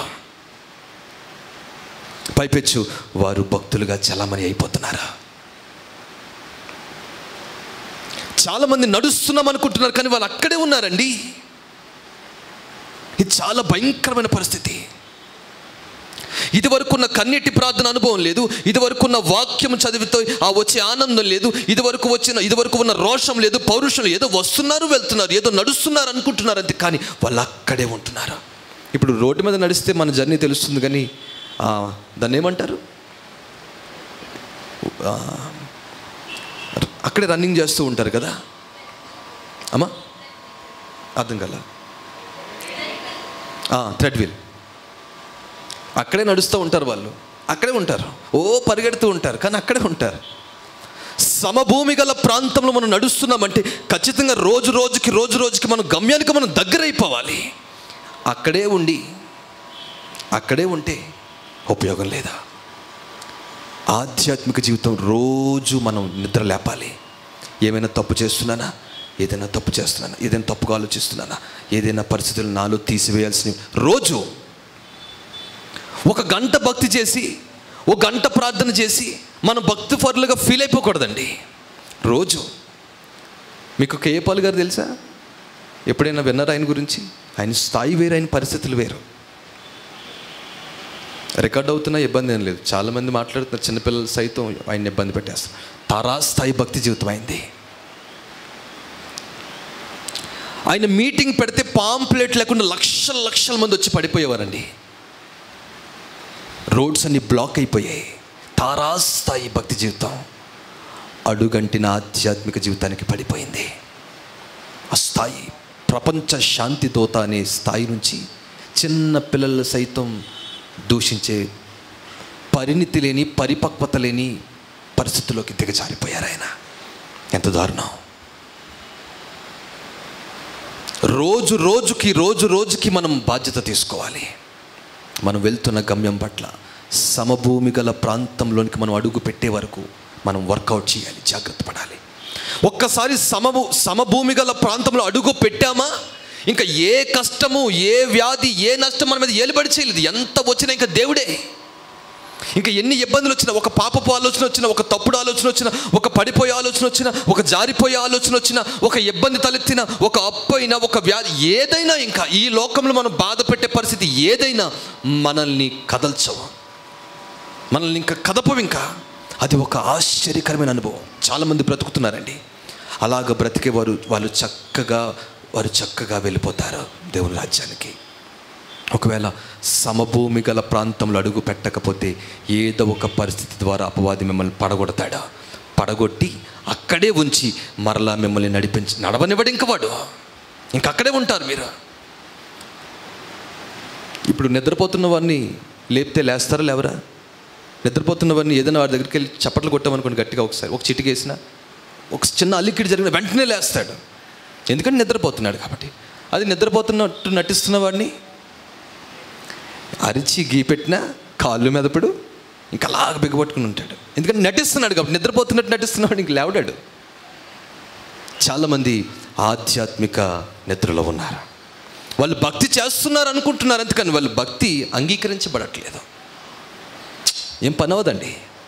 పైపెచ్చు వారు భక్తులుగా చలామణి అయిపోతున్నారు చాలా మంది నడుస్తున్నాం అనుకుంటున్నారు కానీ వాళ్ళు అక్కడే ఉన్నారండి ఇది చాలా భయంకరమైన పరిస్థితి ఇది వరకున్న కన్నీటి ప్రార్థన అనుభవం లేదు ఇది వరకున్న వాక్యం చదివితే ఆ వచ్చే ఆనందం లేదు ఇది వరకు వచ్చిన ఇది వరకు ఉన్న రోషం లేదు పౌరుషం లేదు. ఏదో వస్తున్నారు వెళ్తున్నారు ఏదో నడుస్తున్నారు అనుకుంటున్నారు అంతే కానీ వాళ్ళు అక్కడే ఉంటున్నారు ఇప్పుడు రోడ్డు మీద నడిస్తే మన జర్నీ తెలుస్తుంది కానీ ఆ, దాన్ని ఏమంటారు ఆ, అక్కడే రన్నింగ్ చేస్తూ ఉంటారు కదా అమ్మా అర్థం కల థ్రెడ్ వీల్ అక్కడే నడుస్తూ ఉంటారు వాళ్ళు అక్కడే ఉంటారు ఓ పరిగెడుతూ ఉంటారు కానీ అక్కడే ఉంటారు సమభూమి గల ప్రాంతంలో మనం నడుస్తున్నామంటే ఖచ్చితంగా రోజు రోజుకి రోజు రోజుకి మనం గమ్యానికి మనం దగ్గర అయిపోవాలి అక్కడే ఉండి అక్కడే ఉంటే ఉపయోగం లేదా ఆధ్యాత్మిక జీవితం రోజు మనం నిద్ర లేపాలి ఏమైనా తప్పు చేస్తున్నానా ఏదైనా తప్పు చేస్తున్నానా ఏదైనా తప్పుగా ఆలోచిస్తున్నానా ఏదైనా పరిస్థితులు నాలో తీసివేయాల్సిన రోజు ఒక గంట భక్తి చేసి ఒక గంట ప్రార్థన చేసి మనం భక్తి పరులుగా ఫీల్ అయిపోకూడదండి రోజు మీకు కేపాల్ గారు తెలుసా ఎప్పుడైనా విన్నారా ఆయన గురించి ఆయన స్థాయి వేరు ఆయన పరిస్థితులు వేరు రికార్డ్ అవుతున్నా ఇబ్బంది ఏం లేదు చాలామంది మాట్లాడుతున్నారు చిన్నపిల్లలు సైతం ఆయన ఇబ్బంది పెట్టేస్తారు తారాస్థాయి భక్తి జీవితం అయింది ఆయన మీటింగ్ పెడితే పాంప్లెట్ లేకుండా లక్షల లక్షల మంది వచ్చి పడిపోయేవారండి రోడ్స్ అన్ని బ్లాక్ అయిపోయాయి తారాస్థాయి భక్తి జీవితం అడుగంటిన ఆధ్యాత్మిక జీవితానికి పడిపోయింది ఆ స్థాయి ప్రపంచ శాంతి దూత అనే స్థాయి నుంచి చిన్న పిల్లలు సైతం దూషించే పరిణితి లేని పరిపక్వత లేని పరిస్థితుల్లోకి దిగజారిపోయారు ఆయన ఎంత దారుణం రోజు రోజుకి రోజు రోజుకి మనం బాధ్యత తీసుకోవాలి మనం వెళ్తున్న గమ్యం పట్ల సమభూమి గల ప్రాంతంలోనికి మనం అడుగు పెట్టే వరకు మనం వర్కౌట్ చేయాలి జాగ్రత్త పడాలి ఒక్కసారి సమభూ సమభూమి గల ప్రాంతంలో అడుగు పెట్టామా ఇంకా ఏ కష్టము ఏ వ్యాధి ఏ నష్టం మన మీద ఏలుబడి చేయలేదు ఎంత వచ్చినా ఇంకా దేవుడే ఇంకా ఎన్ని ఇబ్బందులు వచ్చినా ఒక పాపపు ఆలోచన వచ్చినా ఒక తప్పుడు ఆలోచన వచ్చినా ఒక పడిపోయే ఆలోచన వచ్చినా ఒక జారిపోయే ఆలోచన వచ్చినా ఒక ఇబ్బంది తలెత్తిన ఒక అప్పు అయినా ఒక వ్యాధి ఏదైనా ఇంకా ఈ లోకంలో మనం బాధ పెట్టే పరిస్థితి ఏదైనా మనల్ని కదల్చవు మనల్ని ఇంకా కదపవు ఇంకా అది ఒక ఆశ్చర్యకరమైన అనుభవం చాలామంది బ్రతుకుతున్నారండి అలాగ బ్రతికేవారు వాళ్ళు చక్కగా వారు చక్కగా వెళ్ళిపోతారు దేవుని రాజ్యానికి ఒకవేళ సమభూమి గల ప్రాంతంలో అడుగు పెట్టకపోతే ఏదో ఒక పరిస్థితి ద్వారా అపవాది మిమ్మల్ని పడగొడతాడు పడగొట్టి అక్కడే ఉంచి మరలా మిమ్మల్ని నడిపించి నడవనివ్వడు ఇంక వాడు ఇంక అక్కడే ఉంటారు మీరు ఇప్పుడు నిద్రపోతున్న వారిని లేపితే లేస్తారా లేవరా నిద్రపోతున్న వారిని ఏదైనా వారి దగ్గరికి వెళ్ళి చప్పట్లు కొట్టామనుకోండి గట్టిగా ఒకసారి ఒక చిటికి వేసినా ఒక చిన్న అల్లికిడి జరిగిన వెంటనే లేస్తాడు ఎందుకంటే నిద్రపోతున్నాడు కాబట్టి అది నిద్రపోతున్నట్టు నటిస్తున్న వాడిని అరిచి గీపెట్టినా కాళ్ళు మెదపడు ఇంకా అలాగ బిగబట్టుకుని ఉంటాడు ఎందుకంటే నటిస్తున్నాడు కాబట్టి నిద్రపోతున్నట్టు నటిస్తున్నవాడు ఇంక లేవడాడు చాలామంది ఆధ్యాత్మిక నిద్రలో ఉన్నారు వాళ్ళు భక్తి చేస్తున్నారు అనుకుంటున్నారు అందుకని వాళ్ళు భక్తి అంగీకరించబడట్లేదు ఏం పని అవదండి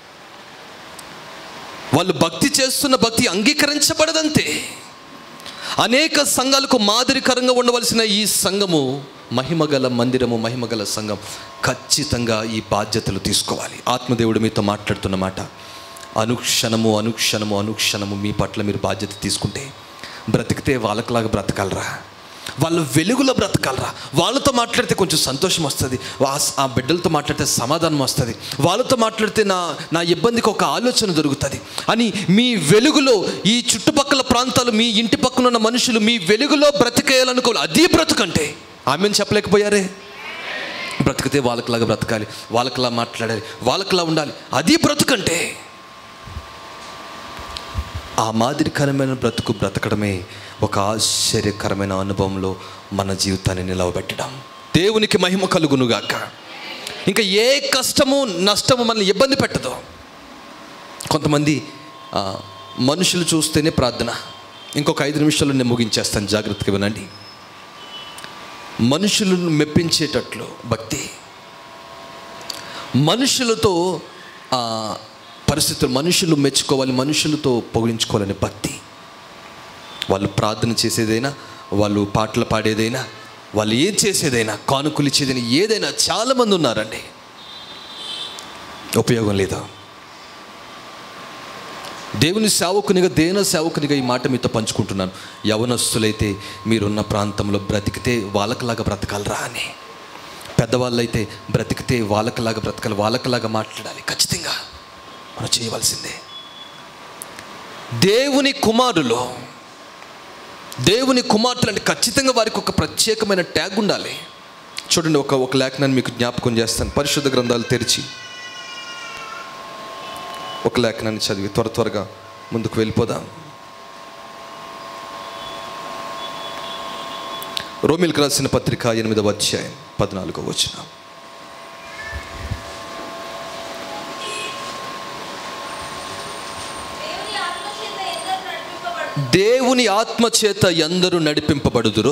వాళ్ళు భక్తి చేస్తున్న భక్తి అంగీకరించబడదంతే అనేక సంఘాలకు మాదిరికరంగా ఉండవలసిన ఈ సంఘము మహిమగల మందిరము మహిమగల సంఘం ఖచ్చితంగా ఈ బాధ్యతలు తీసుకోవాలి ఆత్మదేవుడు మీతో మాట్లాడుతున్న మాట అనుక్షణము అనుక్షణము అనుక్షణము మీ పట్ల మీరు బాధ్యత తీసుకుంటే బ్రతికితే వాళ్ళకిలాగా బ్రతకాలరా వాళ్ళ వెలుగులో బ్రతకాలరా వాళ్ళతో మాట్లాడితే కొంచెం సంతోషం వస్తుంది వా- ఆ బిడ్డలతో మాట్లాడితే సమాధానం వస్తుంది వాళ్ళతో మాట్లాడితే నా నా ఇబ్బందికి ఒక ఆలోచన దొరుకుతుంది అని మీ వెలుగులో ఈ చుట్టుపక్కల ప్రాంతాలు మీ ఇంటి పక్కన ఉన్న మనుషులు మీ వెలుగులో బ్రతికేయాలనుకోవాలి అది బ్రతుకంటే ఆమెను చెప్పలేకపోయారే బ్రతికితే వాళ్ళకిలాగా బ్రతకాలి వాళ్ళకిలా మాట్లాడాలి వాళ్ళకిలా ఉండాలి అది బ్రతుకంటే ఆ మాదిరికరమైన బ్రతుకు బ్రతకడమే ఒక ఆశ్చర్యకరమైన అనుభవంలో మన జీవితాన్ని నిలవబెట్టడం దేవునికి మహిమ కలుగునుగాక ఇంకా ఏ కష్టము నష్టము మనల్ని ఇబ్బంది పెట్టదు కొంతమంది ఆ, మనుషులు చూస్తేనే ప్రార్థన ఇంకొక ఐదు నిమిషాల్లో నేను ముగించేస్తాను జాగ్రత్తగా వినండి మనుషులను మెప్పించేటట్లు భక్తి మనుషులతో ఆ, పరిస్థితులు మనుషులు మెచ్చుకోవాలి మనుషులతో పొగిడించుకోవాలని భక్తి వాళ్ళు ప్రార్థన చేసేదైనా వాళ్ళు పాటలు పాడేదైనా వాళ్ళు ఏం చేసేదైనా కానుకలు ఇచ్చేదైనా ఏదైనా చాలామంది ఉన్నారండి ఉపయోగం లేదా దేవుని సేవకునిగా దేన సేవకునిగా ఈ మాట మీతో పంచుకుంటున్నాను యవనస్తులైతే మీరున్న ప్రాంతంలో బ్రతికితే వాళ్ళకలాగా బ్రతకాలరా అని పెద్దవాళ్ళైతే బ్రతికితే వాళ్ళకలాగా బ్రతకాలి వాళ్ళకలాగా మాట్లాడాలి ఖచ్చితంగా మనం చేయవలసిందే దేవుని కుమారులు దేవుని కుమార్తెలు అంటే ఖచ్చితంగా వారికి ఒక ప్రత్యేకమైన ట్యాగ్ ఉండాలి చూడండి ఒక ఒక లేఖనాన్ని మీకు జ్ఞాపకం చేస్తాను పరిశుద్ధ గ్రంథాలు తెరిచి ఒక లేఖనాన్ని చదివి త్వర త్వరగా ముందుకు వెళ్ళిపోదాం రోమిల్కి రాసిన పత్రిక ఎనిమిదవ అధ్యాయం పద్నాలుగో వచ్చిన దేవుని ఆత్మచేత ఎందరూ దేవుని ఆత్మ చేత నడిపింపబడు ఎందరూ నడిపింపబడుదురో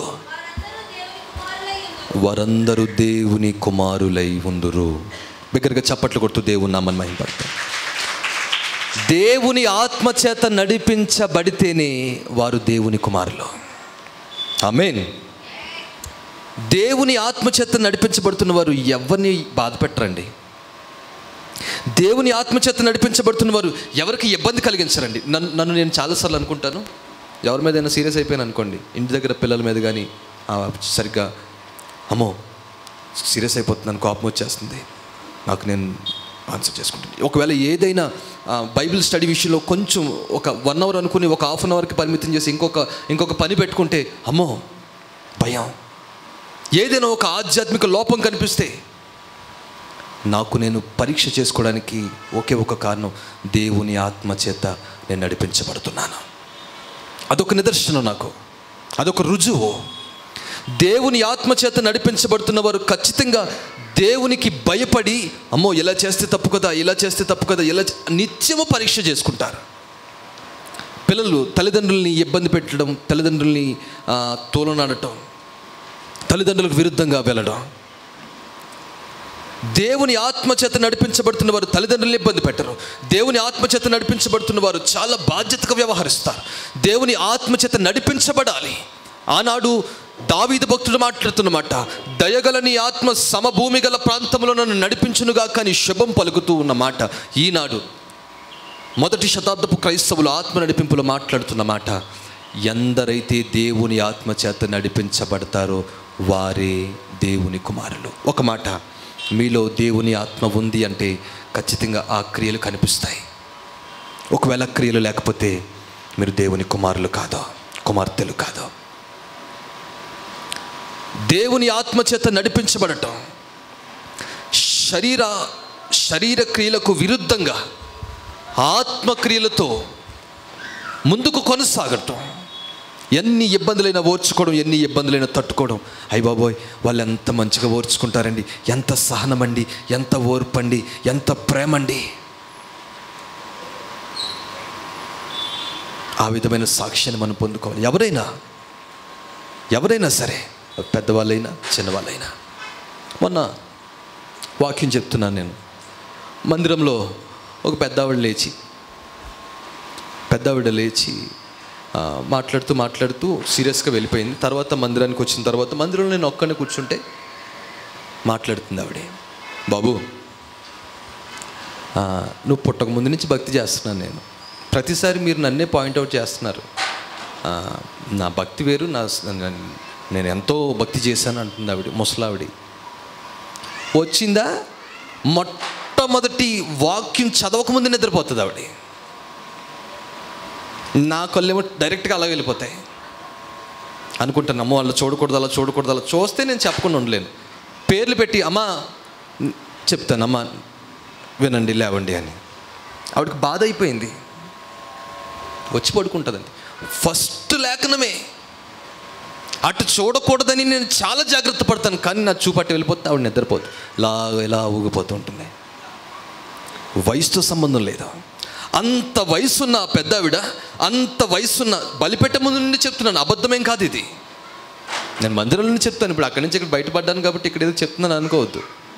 వారందరూ దేవుని కుమారులై వారందరూ దేవుని కుమారులై ఉందురు. ఉందురు బిగ్గరగా చప్పట్లు కొడుతూ దేవుని నామని మహింపడతాం దేవుని ఆత్మ చేత నడిపించబడితేనే వారు దేవుని కుమారులు ఆమెన్ దేవుని ఆత్మ చేత నడిపించబడుతున్న వారు ఎవరిని బాధ పెట్టరండి దేవుని ఆత్మ చేత నడిపించబడుతున్న వారు ఎవరికి ఇబ్బంది కలిగించరండి నన్ను నన్ను నేను చాలాసార్లు అనుకుంటాను ఎవరి మీద అయినా సీరియస్ అయిపోయాను అనుకోండి ఇంటి దగ్గర పిల్లల మీద కానీ ఆ, సరిగ్గా అమ్మో సీరియస్ అయిపోతున్నాను కోపం వచ్చేస్తుంది నాకు నేను ఆన్సర్ చేసుకుంటాను ఒకవేళ ఏదైనా ఆ, బైబిల్ స్టడీ విషయంలో కొంచెం ఒక వన్ అవర్ అనుకుని ఒక హాఫ్ అన్ అవర్కి పరిమితం చేసి ఇంకొక ఇంకొక పని పెట్టుకుంటే అమ్మో భయం ఏదైనా ఒక ఆధ్యాత్మిక లోపం కనిపిస్తే నాకు నేను పరీక్ష చేసుకోవడానికి ఒకే ఒక కారణం దేవుని ఆత్మ చేత నేను నడిపించబడుతున్నాను అదొక నిదర్శనం నాకు అదొక రుజువు దేవుని ఆత్మ చేత నడిపించబడుతున్న వారు ఖచ్చితంగా దేవునికి భయపడి అమ్మో ఇలా చేస్తే తప్పు కదా ఇలా చేస్తే తప్పు కదా ఇలా చే-" నిత్యము పరీక్ష చేసుకుంటారు పిల్లలు తల్లిదండ్రుల్ని ఇబ్బంది పెట్టడం తల్లిదండ్రుల్ని ఆ, తోలనాడటం తల్లిదండ్రులకు విరుద్ధంగా వెళ్ళడం దేవుని ఆత్మచేత నడిపించబడుతున్న వారు తల్లిదండ్రులను ఇబ్బంది పెట్టరు దేవుని ఆత్మచేత నడిపించబడుతున్న వారు చాలా బాధ్యతగా వ్యవహరిస్తారు దేవుని ఆత్మచేత నడిపించబడాలి ఆనాడు దావీదు భక్తుడు మాట్లాడుతున్నమాట దయగలని ఆత్మ సమభూమి గల ప్రాంతంలో నన్ను నడిపించునుగా కానీ శుభం పలుకుతూ ఉన్న మాట ఈనాడు మొదటి శతాబ్దపు క్రైస్తవులు ఆత్మ నడిపింపులో మాట్లాడుతున్న మాట ఎందరైతే దేవుని ఆత్మ చేత నడిపించబడతారో వారే దేవుని కుమారులు ఒక మాట మీలో దేవుని ఆత్మ ఉంది అంటే ఖచ్చితంగా ఆ క్రియలు కనిపిస్తాయి ఒకవేళ క్రియలు లేకపోతే మీరు దేవుని కుమారులు కాదో కుమార్తెలు కాదో దేవుని ఆత్మ చేత నడిపించబడటం శరీర శరీర క్రియలకు విరుద్ధంగా ఆత్మక్రియలతో ముందుకు కొనసాగటం ఎన్ని ఇబ్బందులైనా ఓర్చుకోవడం ఎన్ని ఇబ్బందులైనా తట్టుకోవడం అయ్య బాబోయ్ వాళ్ళు ఎంత మంచిగా ఓర్చుకుంటారండి ఎంత సహనమండి ఎంత ఓర్పండి ఎంత ప్రేమండి ఆ విధమైన సాక్ష్యాన్ని మనం పొందుకోవాలి ఎవరైనా ఎవరైనా సరే పెద్దవాళ్ళైనా చిన్నవాళ్ళైనా మొన్న వాక్యం చెప్తున్నాను నేను మందిరంలో ఒక పెద్దావిడ లేచి పెద్దావిడ లేచి ఆ, మాట్లాడుతూ మాట్లాడుతూ సీరియస్గా వెళ్ళిపోయింది తర్వాత మందిరానికి వచ్చిన తర్వాత మందిరంలో నేను ఒక్కడిని కూర్చుంటే మాట్లాడుతుంది ఆవిడ బాబు ఆ, నువ్వు పుట్టక ముందు నుంచి భక్తి చేస్తున్నాను నేను ప్రతిసారి మీరు నన్నే పాయింట్అవుట్ చేస్తున్నారు ఆ, నా భక్తి వేరు నా నేను ఎంతో భక్తి చేశాను అంటుంది ఆవిడ ముసలావిడి వచ్చిందా మొట్టమొదటి వాక్యం చదవకముందు నిద్రపోతుంది ఆవిడ నా కళ్ళేమో డైరెక్ట్గా అలా వెళ్ళిపోతాయి అనుకుంటాను అమ్మ వాళ్ళు చూడకూడదు అలా చూడకూడదు అలా చూస్తే నేను చెప్పకుండా ఉండలేను పేర్లు పెట్టి అమ్మా చెప్తాను అమ్మా వినండి లేవండి అని ఆవిడకి బాధ అయిపోయింది వచ్చి పడుకుంటుందండి ఫస్ట్ లేఖనమే అటు చూడకూడదని నేను చాలా జాగ్రత్త పడతాను కానీ నా చూపట్టి వెళ్ళిపోతే ఆవిడ నిద్రపోతుంది ఇలా ఇలా ఊగిపోతూ ఉంటుంది వయసుతో సంబంధం లేదు అంత వయసున్న ఆ పెద్ద ఆవిడ అంత వయసున్న బలిపెట్ట ముందు నుండి చెప్తున్నాను అబద్ధమేం కాదు ఇది నేను మందిరంలో నుంచి చెప్తాను ఇప్పుడు అక్కడి నుంచి ఇక్కడ బయటపడ్డాను కాబట్టి ఇక్కడ ఏదో చెప్తున్నాను అనుకోవద్దు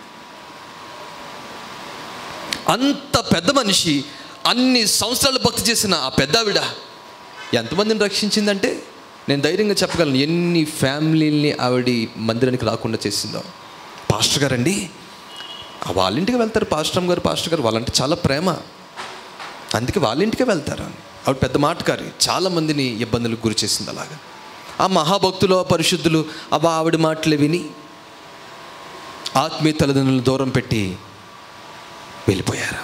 అంత పెద్ద మనిషి అన్ని సంవత్సరాలు భక్తి చేసిన ఆ పెద్ద ఆవిడ ఎంతమందిని రక్షించిందంటే నేను ధైర్యంగా చెప్పగలను ఎన్ని ఫ్యామిలీని ఆవిడ మందిరానికి రాకుండా చేసిందో పాస్టర్ గారండి ఆ వాళ్ళ ఇంటికి వెళ్తారు పాస్టర్ గారు పాస్టర్ గారు వాళ్ళంటే చాలా ప్రేమ అందుకే వాళ్ళ ఇంటికే వెళ్తారు ఆవిడ పెద్ద మాటకారి చాలా మందిని ఇబ్బందులకు గురి చేసింది అలాగా ఆ మహాభక్తులు ఆ పరిశుద్ధులు అవ ఆవిడ మాటలు విని ఆత్మీయ తల్లిదండ్రులను దూరం పెట్టి వెళ్ళిపోయారు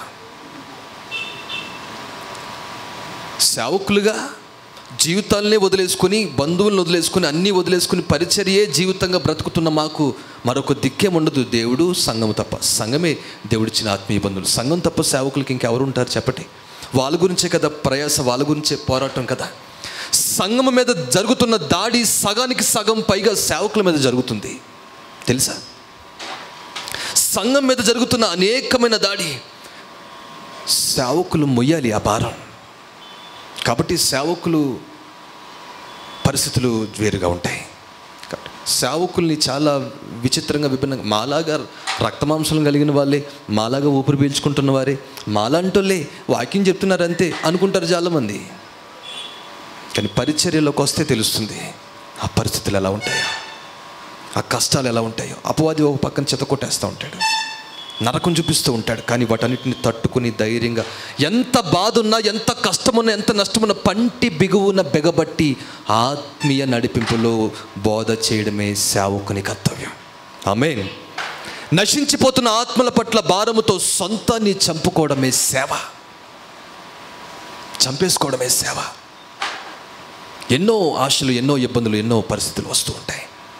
సేవకులుగా జీవితాలనే వదిలేసుకొని బంధువులను వదిలేసుకొని అన్నీ వదిలేసుకొని పరిచర్యే జీవితంగా బ్రతుకుతున్న మాకు మరొక దిక్కేం ఉండదు దేవుడు సంఘం తప్ప సంఘమే దేవుడిచ్చిన ఆత్మీయ బంధువులు సంఘం తప్ప సేవకులకి ఇంకెవరు ఉంటారు చెప్పండి వాళ్ళ గురించే కదా ప్రయాస వాళ్ళ గురించే పోరాటం కదా సంఘం మీద జరుగుతున్న దాడి సగానికి సగం పైగా సేవకుల మీద జరుగుతుంది తెలుసా సంఘం మీద జరుగుతున్న అనేకమైన దాడి సేవకులు మొయ్యాలి ఆ భారం కాబట్టి సేవకులు పరిస్థితులు వేరుగా ఉంటాయి కాబట్టి సేవకుల్ని చాలా విచిత్రంగా విభిన్నంగా మాలాగా రక్తమాంసం కలిగిన వాళ్ళే మాలాగా ఊపిరి పీల్చుకుంటున్న వారే మాలాంటోళ్ళే వాక్యం చెప్తున్నారు అంతే అనుకుంటారు చాలామంది కానీ పరిచర్యలోకి వస్తే తెలుస్తుంది ఆ పరిస్థితులు ఎలా ఉంటాయో ఆ కష్టాలు ఎలా ఉంటాయో అపవాది ఒక పక్కన చెత్త కొట్టేస్తూ ఉంటాడు నరకం చూపిస్తూ ఉంటాడు కానీ వాటన్నిటిని తట్టుకుని ధైర్యంగా ఎంత బాధ ఉన్నా ఎంత కష్టమున్నా ఎంత నష్టమున్నా పంటి బిగువున బెగబట్టి ఆత్మీయ నడిపింపులో బోధ చేయడమే సేవకుని కర్తవ్యం ఆమె నశించిపోతున్న ఆత్మల పట్ల భారముతో సొంతాన్ని చంపుకోవడమే సేవ చంపేసుకోవడమే సేవ ఎన్నో ఆశలు ఎన్నో ఇబ్బందులు ఎన్నో పరిస్థితులు వస్తూ ఉంటాయి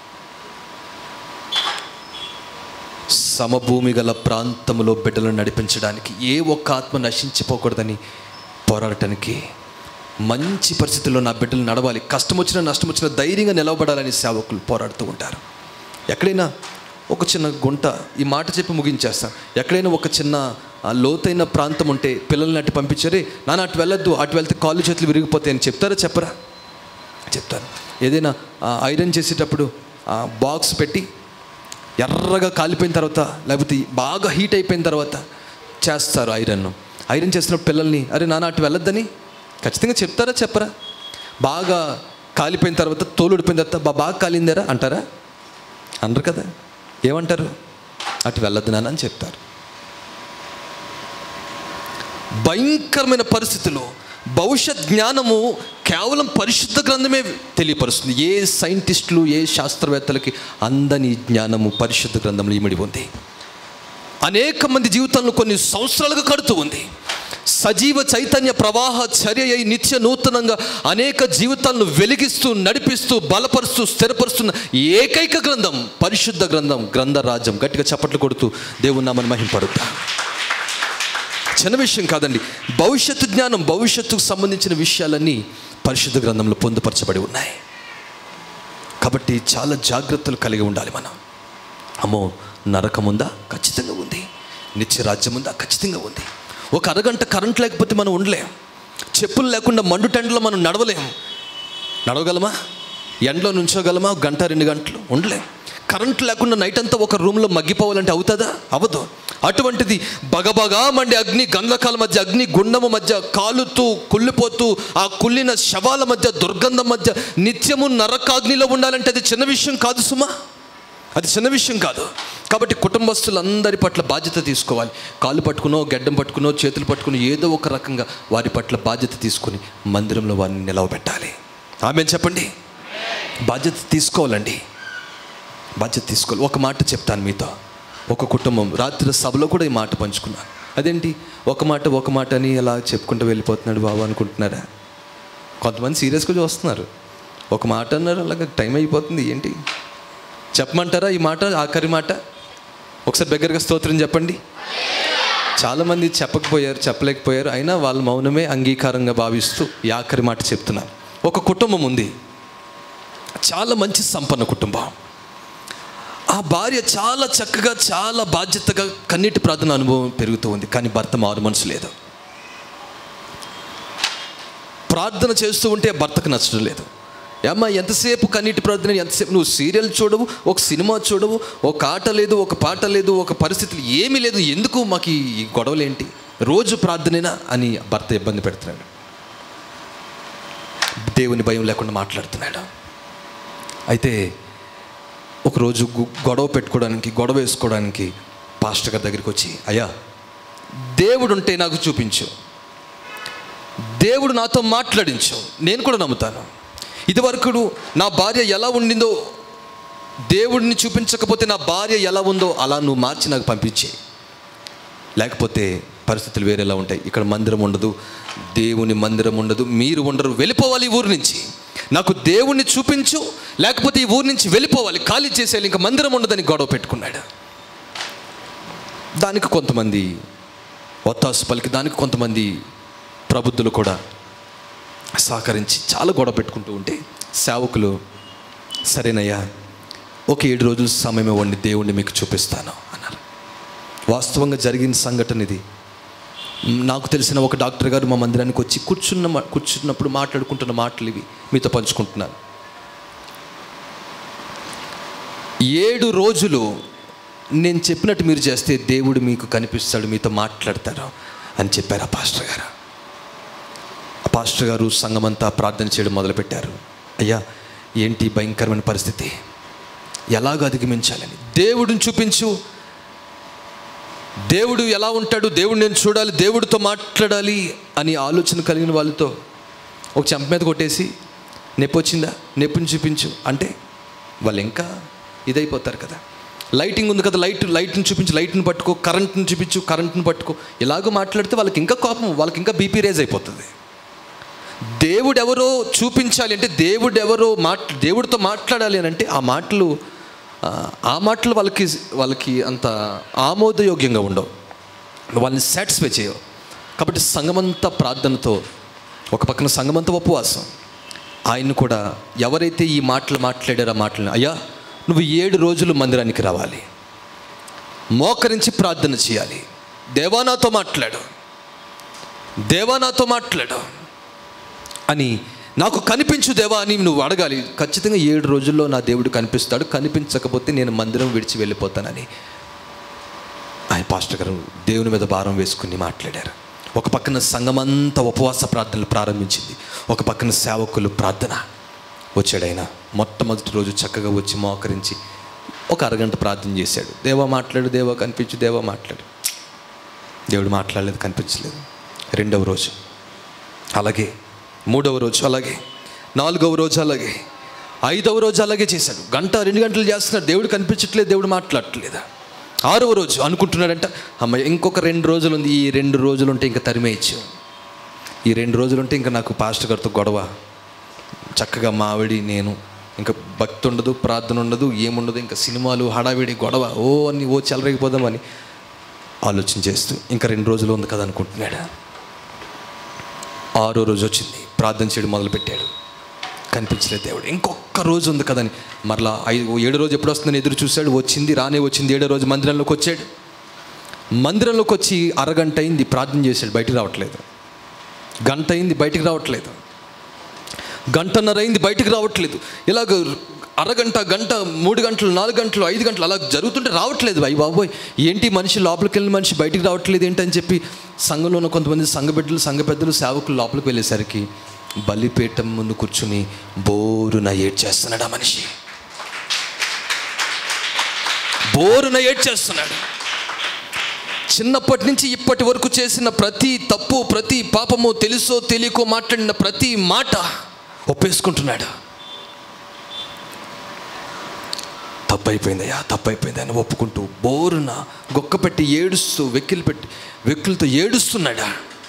సమభూమి గల ప్రాంతములో బిడ్డలను నడిపించడానికి ఏ ఒక్క ఆత్మ నశించిపోకూడదని పోరాడటానికి మంచి పరిస్థితుల్లో నా బిడ్డలు నడవాలి కష్టం వచ్చినా నష్టం వచ్చినా ధైర్యంగా నిలవబడాలని సేవకులు పోరాడుతూ ఉంటారు ఎక్కడైనా ఒక చిన్న గుంట ఈ మాట చెప్పి ముగించేస్తాను ఎక్కడైనా ఒక చిన్న ఆ, లోతైన ప్రాంతం ఉంటే పిల్లల్ని అటు పంపించారే నాన్న అటు వెళ్ళొద్దు అటు వెళ్తే కాళ్ళు చేతులు విరిగిపోతాయని చెప్తారా చెప్పరా చెప్తారు ఏదైనా ఆ, ఐరన్ చేసేటప్పుడు ఆ, బాక్స్ పెట్టి ఎర్రగా కాలిపోయిన తర్వాత లేకపోతే బాగా హీట్ అయిపోయిన తర్వాత చేస్తారు ఐరన్ ఐరన్ చేస్తున్నప్పుడు పిల్లల్ని అరే నాన్న అటు వెళ్ళొద్దని ఖచ్చితంగా చెప్తారా చెప్పరా బాగా కాలిపోయిన తర్వాత తోలు ఉడిపోయిన తర్వాత బా బాగా కాలిందారా అంటారా అనరు కదా ఏమంటారు అటు వెళ్ళొద్దు నాన్న అని చెప్తారు భయంకరమైన పరిస్థితిలో భవిష్యత్ జ్ఞానము కేవలం పరిశుద్ధ గ్రంథమే తెలియపరుస్తుంది ఏ సైంటిస్టులు ఏ శాస్త్రవేత్తలకి అందని జ్ఞానము పరిశుద్ధ గ్రంథంలో ఇమిడి ఉంది అనేక మంది జీవితంలో కొన్ని సంవత్సరాలుగా కడుతూ ఉంది సజీవ చైతన్య ప్రవాహ చర్య అయి నిత్య నూతనంగా అనేక జీవితాలను వెలిగిస్తూ నడిపిస్తూ బలపరుస్తూ స్థిరపరుస్తున్న ఏకైక గ్రంథం పరిశుద్ధ గ్రంథం గ్రంథరాజ్యం గట్టిగా చప్పట్లు కొడుతూ దేవుని నామని మహింపడుతా చిన్న విషయం కాదండి భవిష్యత్తు జ్ఞానం భవిష్యత్తుకు సంబంధించిన విషయాలన్నీ పరిశుద్ధ గ్రంథంలో పొందుపరచబడి ఉన్నాయి కాబట్టి చాలా జాగ్రత్తలు కలిగి ఉండాలి మనం అమ్మో నరకం ఉందా ఖచ్చితంగా ఉంది నిత్య రాజ్యం ఉందా ఖచ్చితంగా ఉంది ఒక అరగంట కరెంట్ లేకపోతే మనం ఉండలేం చెప్పులు లేకుండా మండు టెండలో మనం నడవలేం నడవగలమా ఎండలో నుంచోగలమా ఒక గంట రెండు గంటలు ఉండలేం కరెంట్ లేకుండా నైట్ అంతా ఒక రూమ్లో మగ్గిపోవాలంటే అవుతుందా అవ్వదు అటువంటిది బగబగా మండి అగ్ని గంధకాల మధ్య అగ్ని గుండము మధ్య కాలుతూ కుళ్ళిపోతూ ఆ కుళ్ళిన శవాల మధ్య దుర్గంధం మధ్య నిత్యము నరకాగ్నిలో ఉండాలంటే అది చిన్న విషయం కాదు సుమా అది చిన్న విషయం కాదు కాబట్టి కుటుంబస్తులందరి పట్ల బాధ్యత తీసుకోవాలి కాళ్ళు పట్టుకునో గడ్డం పట్టుకునో చేతులు పట్టుకునో ఏదో ఒక రకంగా వారి పట్ల బాధ్యత తీసుకుని మందిరంలో వారిని నిలవబెట్టాలి ఆమె చెప్పండి బాధ్యత తీసుకోవాలండి బాధ్యత తీసుకోవాలి ఒక మాట చెప్తాను మీతో ఒక కుటుంబం రాత్రి సభలో కూడా ఈ మాట పంచుకున్నాను అదేంటి ఒక మాట ఒక మాట అని అలా చెప్పుకుంటూ వెళ్ళిపోతున్నాడు బాబు అనుకుంటున్నారా కొంతమంది సీరియస్గా చూస్తున్నారు ఒక మాట అన్నారు అలాగే టైం అయిపోతుంది ఏంటి చెప్పమంటారా ఈ మాట ఆఖరి మాట ఒకసారి దగ్గరగా స్తోత్రం చెప్పండి చాలామంది చెప్పకపోయారు చెప్పలేకపోయారు అయినా వాళ్ళ మౌనమే అంగీకారంగా భావిస్తూ ఈ ఆఖరి మాట చెప్తున్నారు ఒక కుటుంబం ఉంది చాలా మంచి సంపన్న కుటుంబం ఆ భార్య చాలా చక్కగా చాలా బాధ్యతగా కన్నీటి ప్రార్థన అనుభవం పెరుగుతూ ఉంది కానీ భర్త మారు మనసు లేదు ప్రార్థన చేస్తూ ఉంటే భర్తకు నచ్చడం లేదు ఏమ్మా ఎంతసేపు కన్నీటి ప్రార్థన ఎంతసేపు నువ్వు సీరియల్ చూడవు ఒక సినిమా చూడవు ఒక ఆట లేదు ఒక పాట లేదు ఒక పరిస్థితులు ఏమీ లేదు ఎందుకు మాకు ఈ ఈ గొడవలు ఏంటి రోజు ప్రార్థనేనా అని భర్త ఇబ్బంది పెడుతున్నాడు దేవుని భయం లేకుండా మాట్లాడుతున్నాడు అయితే ఒకరోజు గు- గొడవ పెట్టుకోవడానికి గొడవ వేసుకోవడానికి పాస్టర్ గారి దగ్గరికి వచ్చి అయ్యా దేవుడు ఉంటే నాకు చూపించు దేవుడు నాతో మాట్లాడించు నేను కూడా నమ్ముతాను ఇదివరకు నా భార్య ఎలా ఉండిందో దేవుడిని చూపించకపోతే నా భార్య ఎలా ఉందో అలా నువ్వు మార్చి నాకు పంపించే లేకపోతే పరిస్థితులు వేరేలా ఉంటాయి ఇక్కడ మందిరం ఉండదు దేవుని మందిరం ఉండదు మీరు ఉండరు వెళ్ళిపోవాలి ఈ ఊరు నుంచి నాకు దేవుణ్ణి చూపించు లేకపోతే ఈ ఊరు నుంచి వెళ్ళిపోవాలి ఖాళీ చేసేయాలి ఇంకా మందిరం ఉండదని గొడవ పెట్టుకున్నాడు దానికి కొంతమంది ఒత్తాసు పలికి దానికి కొంతమంది ప్రబుద్ధులు కూడా సహకరించి చాలా గొడవ పెట్టుకుంటూ ఉంటే సేవకులు సరేనయ్యా ఒక ఏడు రోజుల సమయం ఇవ్వండి దేవుణ్ణి మీకు చూపిస్తాను అన్నారు వాస్తవంగా జరిగిన సంఘటన ఇది నాకు తెలిసిన ఒక డాక్టర్ గారు మా మందిరానికి వచ్చి కూర్చున్న మా- కూర్చున్నప్పుడు మాట్లాడుకుంటున్న మాటలు ఇవి మీతో పంచుకుంటున్నాను ఏడు రోజులు నేను చెప్పినట్టు మీరు చేస్తే దేవుడు మీకు కనిపిస్తాడు మీతో మాట్లాడతారు అని చెప్పారు ఆ పాస్టర్ గారు ఆ పాస్టర్ గారు సంఘమంతా ప్రార్థన చేయడం మొదలుపెట్టారు అయ్యా ఏంటి భయంకరమైన పరిస్థితి ఎలాగ అధిగమించాలని దేవుడిని చూపించు దేవుడు ఎలా ఉంటాడు దేవుడు నేను చూడాలి దేవుడితో మాట్లాడాలి అని ఆలోచన కలిగిన వాళ్ళతో ఒక చెంప మీద కొట్టేసి నొప్పి వచ్చిందా నొప్పిని చూపించు అంటే వాళ్ళు ఇంకా ఇదైపోతారు కదా లైటింగ్ ఉంది కదా లైట్ లైట్ని చూపించు లైట్ని పట్టుకో కరెంట్ని చూపించు కరెంట్ని పట్టుకో ఇలాగ మాట్లాడితే వాళ్ళకి ఇంకా కోపం వాళ్ళకి ఇంకా బీపీ రేజ్ అయిపోతుంది దేవుడు ఎవరో చూపించాలి అంటే దేవుడు ఎవరో మాట్ దేవుడితో మాట్లాడాలి అని అంటే ఆ మాటలు ఆ, ఆ మాటలు వాళ్ళకి వాళ్ళకి అంత ఆమోదయోగ్యంగా ఉండవు వాళ్ళని సాటిస్ఫై చేయవు కాబట్టి సంగమంతా ప్రార్థనతో ఒక పక్కన సంగమంతా ఉపవాసం ఆయన కూడా ఎవరైతే ఈ మాటలు మాట్లాడారో ఆ మాటలు అయ్యా నువ్వు ఏడు రోజులు మందిరానికి రావాలి మోకరించి ప్రార్థన చేయాలి దేవా నాతో మాట్లాడు దేవా నాతో మాట్లాడు అని నాకు కనిపించు దేవా అని నువ్వు అడగాలి ఖచ్చితంగా ఏడు రోజుల్లో నా దేవుడు కనిపిస్తాడు కనిపించకపోతే నేను మందిరం విడిచి వెళ్ళిపోతానని ఆయన పాస్టర్ గారు దేవుని మీద భారం వేసుకుని మాట్లాడారు ఒక పక్కన సంఘమంతా ఉపవాస ప్రార్థనలు ప్రారంభించింది ఒక పక్కన సేవకులు ప్రార్థన వచ్చాడు ఆయన మొట్టమొదటి రోజు చక్కగా వచ్చి మోకరించి ఒక అరగంట ప్రార్థన చేశాడు దేవా మాట్లాడు దేవా కనిపించు దేవా మాట్లాడు దేవుడు మాట్లాడలేదు కనిపించలేదు రెండవ రోజు అలాగే మూడవ రోజు అలాగే నాలుగవ రోజు అలాగే ఐదవ రోజు అలాగే చేశాడు గంట రెండు గంటలు చేస్తున్నాడు దేవుడు కనిపించట్లేదు దేవుడు మాట్లాడట్లేదా ఆరవ రోజు అనుకుంటున్నాడంట అమ్మ ఇంకొక రెండు రోజులు ఉంది ఈ రెండు రోజులు ఉంటే ఇంకా తరిమేయచ్చు ఈ రెండు రోజులు ఉంటే ఇంకా నాకు పాస్టర్ గారితో గొడవ చక్కగా మావిడి నేను ఇంకా భక్తి ఉండదు ప్రార్థన ఉండదు ఏముండదు ఇంకా సినిమాలు హడావిడి గొడవ ఓ అని ఓ చెలరేగిపోదామని ఆలోచన చేస్తూ ఇంకా రెండు రోజులు ఉంది కదా అనుకుంటున్నాడు ఆరో రోజు వచ్చింది ప్రార్థన చేయడం మొదలుపెట్టాడు కనిపించలేదు దేవుడు ఇంకొక రోజు ఉంది కదని మరలా ఐదు ఏడో రోజు ఎప్పుడు వస్తుందని ఎదురు చూశాడు వచ్చింది రానే వచ్చింది ఏడో రోజు మందిరంలోకి వచ్చాడు మందిరంలోకి వచ్చి అరగంట అయింది ప్రార్థన చేశాడు బయటికి రావట్లేదు గంట అయింది బయటికి రావట్లేదు గంటన్నర అయింది బయటికి రావట్లేదు ఇలాగ అరగంట గంట మూడు గంటలు నాలుగు గంటలు ఐదు గంటలు అలా జరుగుతుంటే రావట్లేదు అయ్యి బాబోయ్ ఏంటి మనిషి లోపలికి వెళ్ళిన మనిషి బయటికి రావట్లేదు ఏంటని చెప్పి సంఘంలో ఉన్న కొంతమంది సంఘ బిడ్డలు సంఘ పెద్దలు సేవకులు లోపలికి వెళ్ళేసరికి బలిపీఠం ముందు కూర్చుని బోరున ఏడ్చేస్తున్నాడు ఆ మనిషి బోరున ఏడ్చేస్తున్నాడు చిన్నప్పటి నుంచి ఇప్పటి వరకు చేసిన ప్రతి తప్పు ప్రతి పాపము తెలుసో తెలియకో మాట్లాడిన ప్రతి మాట ఒప్పేసుకుంటున్నాడు తప్పైపోయిందయ్యా తప్పైపోయింది అని ఒప్పుకుంటూ బోరున గొక్క పెట్టి ఏడుస్తూ వెక్కిలు పెట్టి వెక్కులతో ఏడుస్తున్నాడా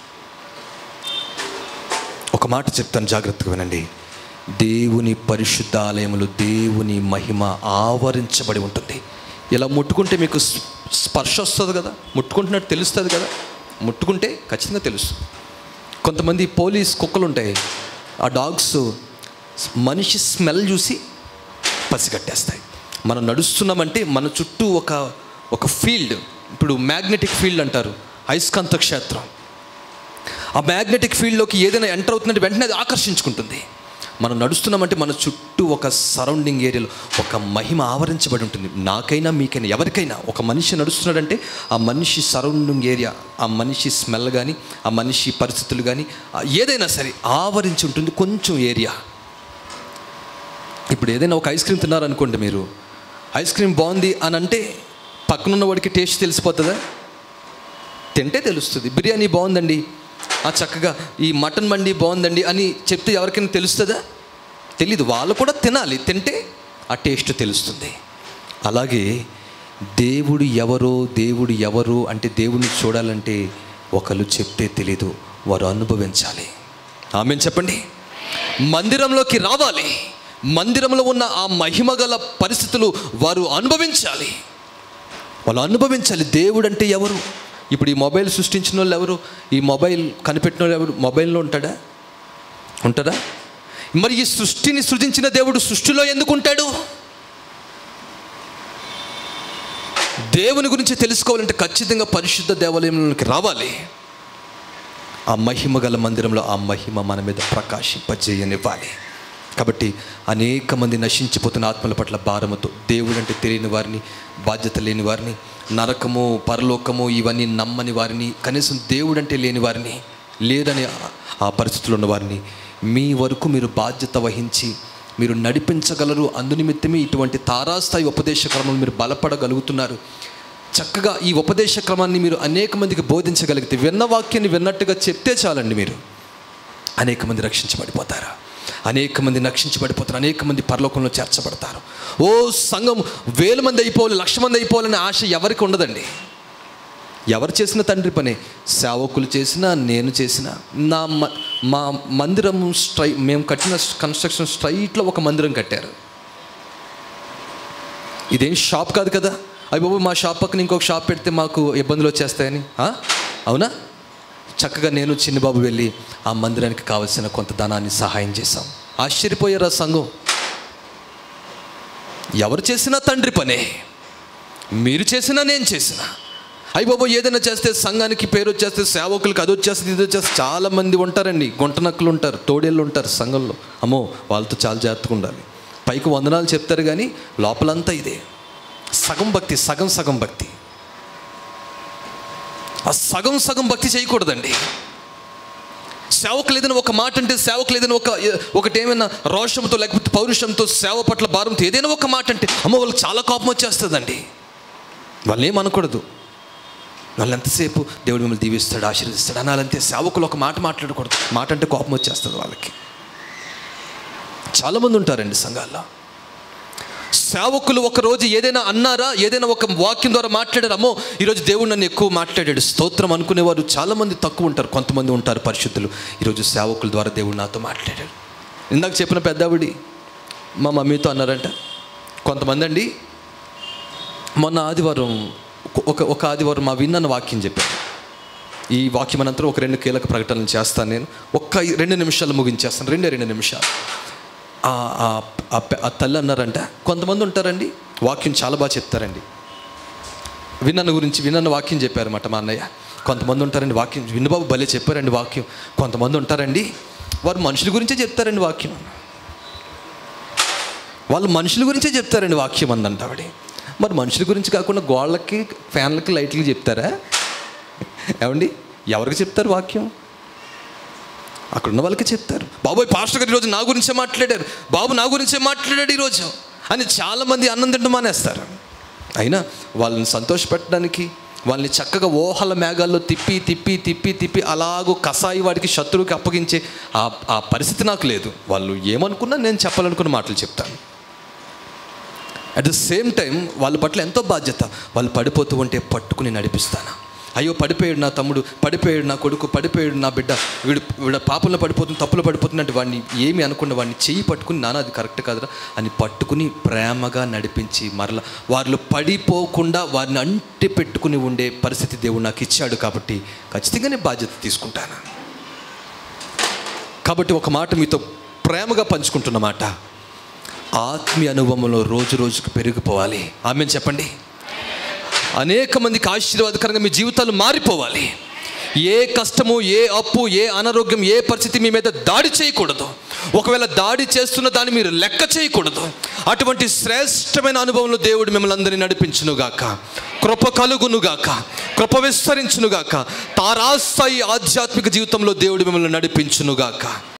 ఒక మాట చెప్తాను జాగ్రత్తగా వినండి దేవుని పరిశుద్ధ ఆలయములు దేవుని మహిమ ఆవరించబడి ఉంటుంది ఇలా ముట్టుకుంటే మీకు స్- స్పర్శ వస్తుంది కదా ముట్టుకుంటున్నట్టు తెలుస్తుంది కదా ముట్టుకుంటే ఖచ్చితంగా తెలుస్తుంది కొంతమంది పోలీస్ కుక్కలు ఉంటాయి ఆ డాగ్స్ మనిషి స్మెల్ చూసి పసిగట్టేస్తాయి మనం నడుస్తున్నామంటే మన చుట్టూ ఒక ఒక ఫీల్డ్ ఇప్పుడు మ్యాగ్నెటిక్ ఫీల్డ్ అంటారు అయస్కాంత క్షేత్రం ఆ మ్యాగ్నెటిక్ ఫీల్డ్లోకి ఏదైనా ఎంటర్ అవుతుందంటే వెంటనే అది ఆకర్షించుకుంటుంది మనం నడుస్తున్నామంటే మన చుట్టూ ఒక సరౌండింగ్ ఏరియాలో ఒక మహిమ ఆవరించబడి ఉంటుంది నాకైనా మీకైనా ఎవరికైనా ఒక మనిషి నడుస్తున్నాడంటే ఆ మనిషి సరౌండింగ్ ఏరియా ఆ మనిషి స్మెల్ కానీ ఆ మనిషి పరిస్థితులు కానీ ఆ ఏదైనా సరే ఆవరించి ఉంటుంది కొంచెం ఏరియా ఇప్పుడు ఏదైనా ఒక ఐస్ క్రీమ్ తిన్నారనుకోండి మీరు ఐస్ క్రీమ్ బాగుంది అని అంటే పక్కనున్న వాడికి టేస్ట్ తెలిసిపోతుందా తింటే తెలుస్తుంది బిర్యానీ బాగుందండి ఆ చక్కగా ఈ మటన్ మండి బాగుందండి అని చెప్తే ఎవరికైనా తెలుస్తుందా తెలీదు వాళ్ళు కూడా తినాలి తింటే ఆ టేస్ట్ తెలుస్తుంది అలాగే దేవుడు ఎవరో దేవుడు ఎవరు అంటే దేవుడిని చూడాలంటే ఒకరు చెప్తే తెలీదు వారు అనుభవించాలి ఆమె చెప్పండి మందిరంలోకి రావాలి మందిరంలో ఉన్న ఆ మహిమ గల పరిస్థితులు వారు అనుభవించాలి వాళ్ళు అనుభవించాలి దేవుడు అంటే ఎవరు ఇప్పుడు ఈ మొబైల్ సృష్టించిన వాళ్ళు ఎవరు ఈ మొబైల్ కనిపెట్టిన వాళ్ళు ఎవరు మొబైల్లో ఉంటాడా ఉంటాడా మరి ఈ సృష్టిని సృజించిన దేవుడు సృష్టిలో ఎందుకు ఉంటాడు దేవుని గురించి తెలుసుకోవాలంటే ఖచ్చితంగా పరిశుద్ధ దేవాలయంలోకి రావాలి ఆ మహిమ గల మందిరంలో ఆ మహిమ మన మీద ప్రకాశింపజేయనివ్వాలి కాబట్టి అనేక మంది నశించిపోతున్న ఆత్మల పట్ల భారముతో దేవుడు అంటే తెలియని వారిని బాధ్యత లేని వారిని నరకము పరలోకము ఇవన్నీ నమ్మని వారిని కనీసం దేవుడు అంటే లేని వారిని లేదని ఆ- ఆ పరిస్థితుల్లో ఉన్న వారిని మీ వరకు మీరు బాధ్యత వహించి మీరు నడిపించగలరు అందునిమిత్తమే ఇటువంటి తారాస్థాయి ఉపదేశ క్రమంలో మీరు బలపడగలుగుతున్నారు చక్కగా ఈ ఉపదేశ క్రమాన్ని మీరు అనేక మందికి బోధించగలిగితే విన్న వాక్యాన్ని విన్నట్టుగా చెప్తే చాలండి మీరు అనేక మంది రక్షించబడిపోతారు అనేక మంది రక్షించబడిపోతారు అనేక మంది పరలోకంలో చేర్చబడతారు ఓ సంఘం వేల మంది అయిపోవాలి లక్ష మంది అయిపోవాలనే ఆశ ఎవరికి ఉండదండి ఎవరు చేసిన తండ్రి పని సేవకులు చేసినా నేను చేసిన నా మ- మా మందిరం స్ట్రై మేము కట్టిన కన్స్ట్రక్షన్ స్ట్రైట్లో ఒక మందిరం కట్టారు ఇదేం షాప్ కాదు కదా అవి బాబు మా షాప్ పక్కన ఇంకొక షాప్ పెడితే మాకు ఇబ్బందులు వచ్చేస్తాయని ఆ? అవునా చక్కగా నేను చిన్నబాబు వెళ్ళి ఆ మందిరానికి కావలసిన కొంత ధనాన్ని సహాయం చేశాం ఆశ్చర్యపోయారు ఆ సంఘం ఎవరు చేసినా తండ్రి పనే మీరు చేసినా నేను చేసిన అయ్యి బాబు ఏదైనా చేస్తే సంఘానికి పేరు వచ్చేస్తే సేవకులకు అది వచ్చేస్తుంది ఇది వచ్చేస్తే చాలా మంది ఉంటారండి గుంటనక్కలు ఉంటారు తోడేళ్ళు ఉంటారు సంఘంలో అమ్మో వాళ్ళతో చాలా జాగ్రత్తగా ఉండాలి పైకి వందనాలు చెప్తారు కానీ లోపలంతా ఇదే సగం భక్తి సగం సగం భక్తి ఆ సగం సగం భక్తి చేయకూడదండి సేవకులు ఏదైనా ఒక మాట అంటే సేవకులు ఏదైనా ఒక ఒకటి ఏమైనా రోషంతో లేకపోతే పౌరుషంతో సేవ పట్ల భారంతో ఏదైనా ఒక మాట అంటే అమ్మ వాళ్ళకి చాలా కోపం వచ్చేస్తుందండి వాళ్ళు ఏమనకూడదు వాళ్ళు ఎంతసేపు దేవుడు మిమ్మల్ని దీవిస్తాడు ఆశీర్వదిస్తాడు అనాలంతే సేవకులు ఒక మాట మాట్లాడకూడదు మాట అంటే కోపం వచ్చేస్తుంది వాళ్ళకి చాలామంది ఉంటారండి సంఘాల్లో సేవకులు ఒకరోజు ఏదైనా అన్నారా ఏదైనా ఒక వాక్యం ద్వారా మాట్లాడారు అమ్మో ఈరోజు దేవుడు నన్ను ఎక్కువ మాట్లాడాడు స్తోత్రం అనుకునేవారు చాలామంది తక్కువ ఉంటారు కొంతమంది ఉంటారు పరిశుద్ధులు ఈరోజు సేవకుల ద్వారా దేవుడు నాతో మాట్లాడాడు ఇందాక చెప్పిన పెద్దావిడి మా మమ్మీతో అన్నారంట కొంతమంది అండి మొన్న ఆదివారం ఒక ఒక ఆదివారం మా విన్నాను వాక్యం చెప్పాను ఈ వాక్యం అనంతరం ఒక రెండు కీలక ప్రకటనలు చేస్తాను నేను ఒక్క రెండు నిమిషాలు ముగించేస్తాను రెండే రెండు నిమిషాలు ఆ- ఆ- ఆ పె- ఆ తల్లి అన్నారంట కొంతమంది ఉంటారండి వాక్యం చాలా బాగా చెప్తారండి విన్నన్న గురించి విన్నన్న వాక్యం చెప్పారన్నమాట మా అన్నయ్య కొంతమంది ఉంటారండి వాక్యం విన్నబాబు భలే చెప్పారండి వాక్యం కొంతమంది ఉంటారండి వారు మనుషుల గురించే చెప్తారండి వాక్యం వాళ్ళు మనుషుల గురించే చెప్తారండి వాక్యం అందంట ఆవిడ మరి మనుషుల గురించి కాకుండా గోళ్ళకి ఫ్యాన్లకి లైట్లకి చెప్తారా ఏమండి ఎవరికి చెప్తారు వాక్యం అక్కడ ఉన్న వాళ్ళకి చెప్తారు బాబోయ్ పాస్టర్ గారు ఈరోజు నా గురించే మాట్లాడారు బాబు నా గురించే మాట్లాడాడు ఈరోజు అని చాలామంది అన్నం తింటూ మానేస్తారు అయినా వాళ్ళని సంతోషపెట్టడానికి వాళ్ళని చక్కగా ఓహల మేఘాల్లో తిప్పి తిప్పి తిప్పి తిప్పి అలాగూ కసాయి వాడికి శత్రువుకి అప్పగించే ఆ ఆ పరిస్థితి నాకు లేదు వాళ్ళు ఏమనుకున్నా నేను చెప్పాలనుకున్న మాటలు చెప్తాను అట్ ద సేమ్ టైం వాళ్ళ పట్ల ఎంతో బాధ్యత వాళ్ళు పడిపోతూ ఉంటే పట్టుకుని నడిపిస్తాను అయ్యో పడిపోయాడు నా తమ్ముడు పడిపోయాడు నా కొడుకు పడిపోయాడు నా బిడ్డ వీడు వీడు పాపంలో పడిపోతుంది తప్పులో పడిపోతుందంటే వాడిని ఏమి అనుకుండా వాడిని చెయ్యి పట్టుకుని నాన్న అది కరెక్ట్ కాదురా అని పట్టుకుని ప్రేమగా నడిపించి మరలా వాళ్ళు పడిపోకుండా వారిని అంటి పెట్టుకుని ఉండే పరిస్థితి దేవుడు నాకు ఇచ్చాడు కాబట్టి ఖచ్చితంగానే బాధ్యత తీసుకుంటాను కాబట్టి ఒక మాట మీతో ప్రేమగా పంచుకుంటున్న మాట ఆత్మీయ అనుభవంలో రోజు రోజుకు పెరిగిపోవాలి ఆమె చెప్పండి అనేక మందికి ఆశీర్వాదకరంగా మీ జీవితాలు మారిపోవాలి ఏ కష్టము ఏ అప్పు ఏ అనారోగ్యం ఏ పరిస్థితి మీ మీద దాడి చేయకూడదు ఒకవేళ దాడి చేస్తున్న దాన్ని మీరు లెక్క చేయకూడదు అటువంటి శ్రేష్టమైన అనుభవంలో దేవుడు మిమ్మల్ని అందరినీ నడిపించునుగాక కృప కలుగునుగాక కృప విస్తరించునుగాక తారాస్థాయి ఆధ్యాత్మిక జీవితంలో దేవుడు మిమ్మల్ని నడిపించునుగాక